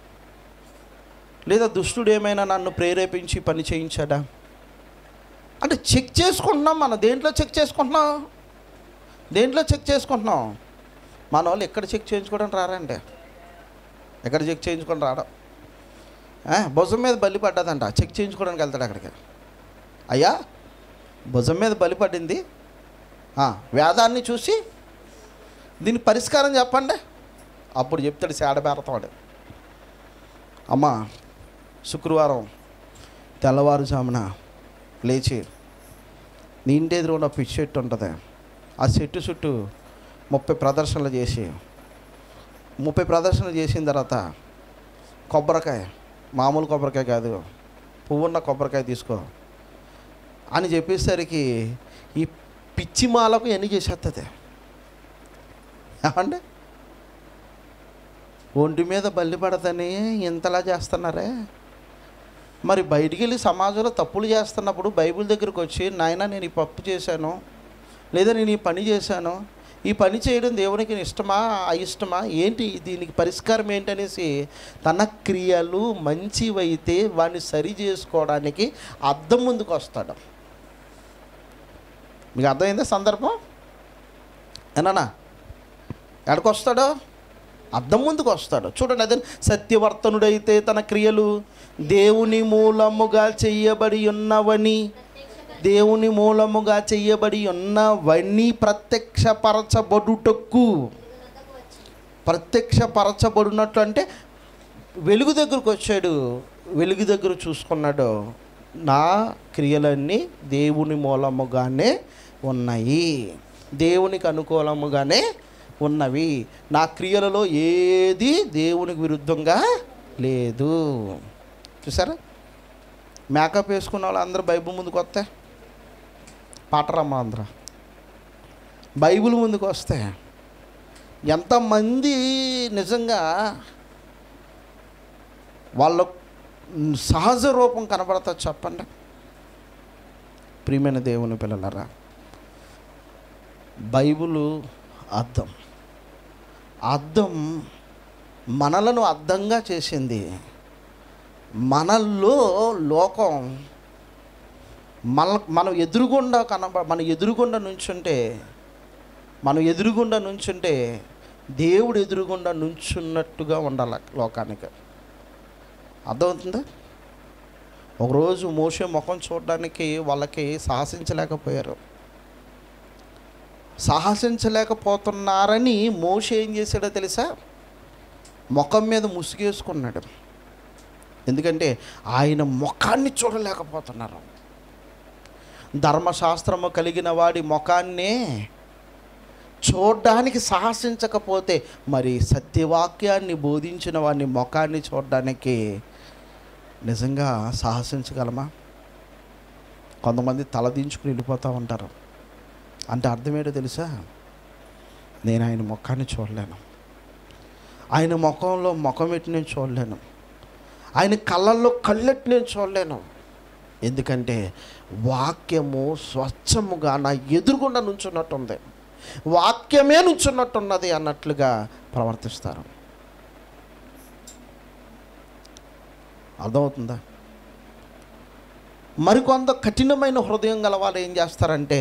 A: లేదా దుష్టుడు ఏమైనా నన్ను ప్రేరేపించి పని చేయించాడా అంటే చెక్ చేసుకుంటున్నాం మనం దేంట్లో చెక్ చేసుకుంటున్నాం దేంట్లో చెక్ చేసుకుంటున్నాం మన వాళ్ళు ఎక్కడ చెక్ చేయించుకోవడానికి రారండి ఎక్కడ చెక్ చేయించుకొని రావడం ఆ, భుజం మీద బలి పడ్డదంట చెక్ చేయించుకోవడానికి వెళ్తాడు అక్కడికి అయ్యా భుజం మీద బలి పడింది ఆ, వేదాన్ని చూసి దీని పరిష్కారం చెప్పండి అప్పుడు చెప్తాడు సేడబేరతాడు అమ్మ శుక్రవారం తెల్లవారుజామున లేచి నీ ఇంటి ఎదురుగా పిచ్చి చెట్టు ఉంటుంది ఆ చెట్టు చుట్టూ ముప్పై ప్రదర్శనలు చేసి ముప్పై ప్రదర్శనలు చేసిన తర్వాత కొబ్బరికాయ మామూలు కొబ్బరికాయ కాదు పువ్వున్న కొబ్బరికాయ తీసుకో అని చెప్పేసరికి ఈ పిచ్చి మాలకు ఎన్ని చేసేస్తుంది ఏమండి ఒంటి మీద బల్లి పడదని ఇంతలా చేస్తున్నారే మరి బయటికి వెళ్ళి సమాజంలో తప్పులు చేస్తున్నప్పుడు బైబిల్ దగ్గరికి వచ్చి నాయన నేను ఈ పప్పు చేశాను లేదా నేను ఈ పని చేశాను ఈ పని చేయడం దేవునికి ఇష్టమా అయిష్టమా ఏంటి దీనికి పరిష్కారం ఏంటనేసి తన క్రియలు మంచివైతే వాడిని సరి చేసుకోవడానికి అద్దం ముందుకు వస్తాడు మీకు అర్థమైందా సందర్భం ఏనా ఎక్కడికి వస్తాడో అద్దం ముందుకు వస్తాడు చూడండి అదే సత్యవర్తనుడైతే తన క్రియలు దేవుని మూలముగా చెయ్యబడి ఉన్నవని దేవుని మూలముగా చెయ్యబడి ఉన్నవన్నీ ప్రత్యక్షపరచబడుటకు
B: వెలుగునొద్దకు వచ్చి
A: ప్రత్యక్షపరచబడినట్లు అంటే వెలుగు దగ్గరకు వచ్చాడు వెలుగు దగ్గర చూసుకున్నాడు నా క్రియలన్నీ దేవుని మూలముగానే ఉన్నాయి దేవునికి అనుకూలముగానే ఉన్నవి నా క్రియలలో ఏది దేవునికి విరుద్ధంగా లేదు చూసారా మేకప్ వేసుకున్న వాళ్ళు అందరూ బైబుల్ ముందుకు వస్తే పాటరమ్మ అందరూ బైబిల్ ముందుకు వస్తే ఎంతమంది నిజంగా వాళ్ళ సహజ రూపం కనబడతా చెప్పండి ప్రియమైన దేవుని పిల్లలరా బైబిలు అద్దం అద్దం మనలను అద్దంగా చేసింది మనల్లో లోకం మన మనం ఎదురుగుండా కనబ మన ఎదురుగుండా నుంచుంటే మనం ఎదురుగుండా నుంచుంటే దేవుడు ఎదురుగుండా నుంచున్నట్టుగా ఉండాలి లోకానికి అర్థమవుతుందా ఒకరోజు మోసే ముఖం చూడడానికి వాళ్ళకి సాహసించలేకపోయారు సాహసించలేకపోతున్నారని మోసే ఏం చేశాడో తెలుసా ముఖం మీద ముసుగేసుకున్నాడు ఎందుకంటే ఆయన ముఖాన్ని చూడలేకపోతున్నారు ధర్మశాస్త్రము కలిగిన వాడి ముఖాన్నే చూడడానికి సాహసించకపోతే మరి సత్యవాక్యాన్ని బోధించిన వాడిని ముఖాన్ని చూడడానికి నిజంగా సాహసించగలమా కొంతమంది తలదించుకుని వెళ్ళిపోతూ ఉంటారు అంటే అర్థమేటో తెలుసా నేను ఆయన ముఖాన్ని చూడలేను ఆయన ముఖంలో ముఖం ఎట్టి నేను చూడలేను ఆయన కళ్ళల్లో కళ్ళెట్టి నేను చూడలేను ఎందుకంటే వాక్యము స్వచ్ఛముగా నా ఎదురుగుండా నుంచున్నట్టుంది వాక్యమే నుంచున్నట్టున్నది అన్నట్లుగా ప్రవర్తిస్తారు అర్థమవుతుందా మరికొంత కఠినమైన హృదయం గల వాళ్ళు ఏం చేస్తారంటే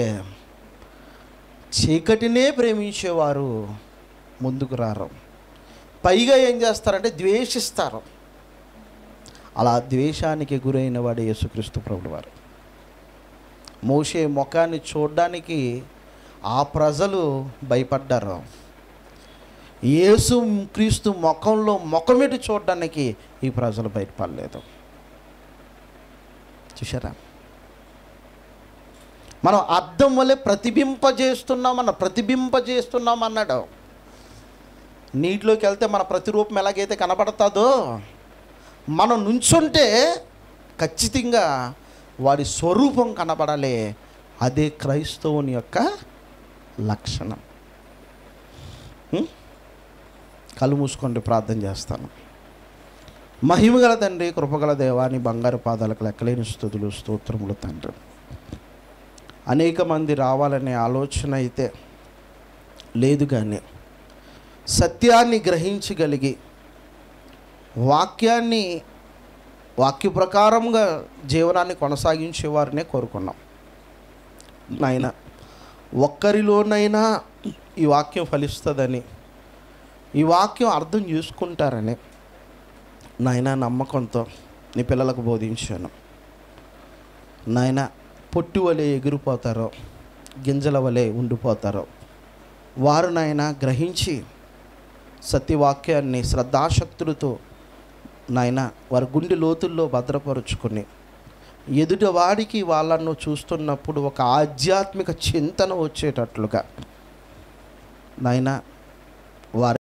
A: చీకటినే ప్రేమించేవారు ముందుకు రారు పైగా ఏం చేస్తారంటే ద్వేషిస్తారు అలా ద్వేషానికి గురైన వాడు యేసుక్రీస్తు ప్రభుడు వారు మోషే ముఖాన్ని చూడడానికి ఆ ప్రజలు భయపడ్డారు యేసు క్రీస్తు ముఖంలో ముఖమిటి చూడడానికి ఈ ప్రజలు బయటపడలేదు చూసారా మనం అర్థం వల్లే ప్రతిబింపజేస్తున్నాం అన్న ప్రతిబింపజేస్తున్నాం అన్నాడు నీటిలోకి వెళ్తే మన ప్రతిరూపం ఎలాగైతే కనబడుతుందో మనం నుంచుంటే ఖచ్చితంగా వాడి స్వరూపం కనబడాలి అదే క్రైస్తవుని యొక్క లక్షణం ఉం? కళ్ళు మూసుకోండి ప్రార్థన చేస్తాను మహిమగల తండ్రి కృపగల దేవాని బంగారు పాదాలకు లెక్కలేని స్థుతులు స్తోత్రములు తండ్రి అనేక మంది రావాలనే ఆలోచన అయితే లేదు కానీ సత్యాన్ని గ్రహించగలిగి వాక్యాన్ని వాక్య ప్రకారంగా జీవనాన్ని కొనసాగించే వారినే కోరుకున్నాం నాయన ఒక్కరిలోనైనా ఈ వాక్యం ఫలిస్తుందని ఈ వాక్యం అర్థం చేసుకుంటారని నాయన నమ్మకంతో నీ పిల్లలకు బోధించాను నాయన పొట్టు వలె ఎగిరిపోతారో గింజల వలె ఉండిపోతారో వారు నాయన గ్రహించి సత్యవాక్యాన్ని శ్రద్ధాశక్తులతో నాయన వారి గుండె లోతుల్లో భద్రపరుచుకుని ఎదుటివాడికి వాళ్ళను చూస్తున్నప్పుడు ఒక ఆధ్యాత్మిక చింతన వచ్చేటట్లుగా నాయన వారి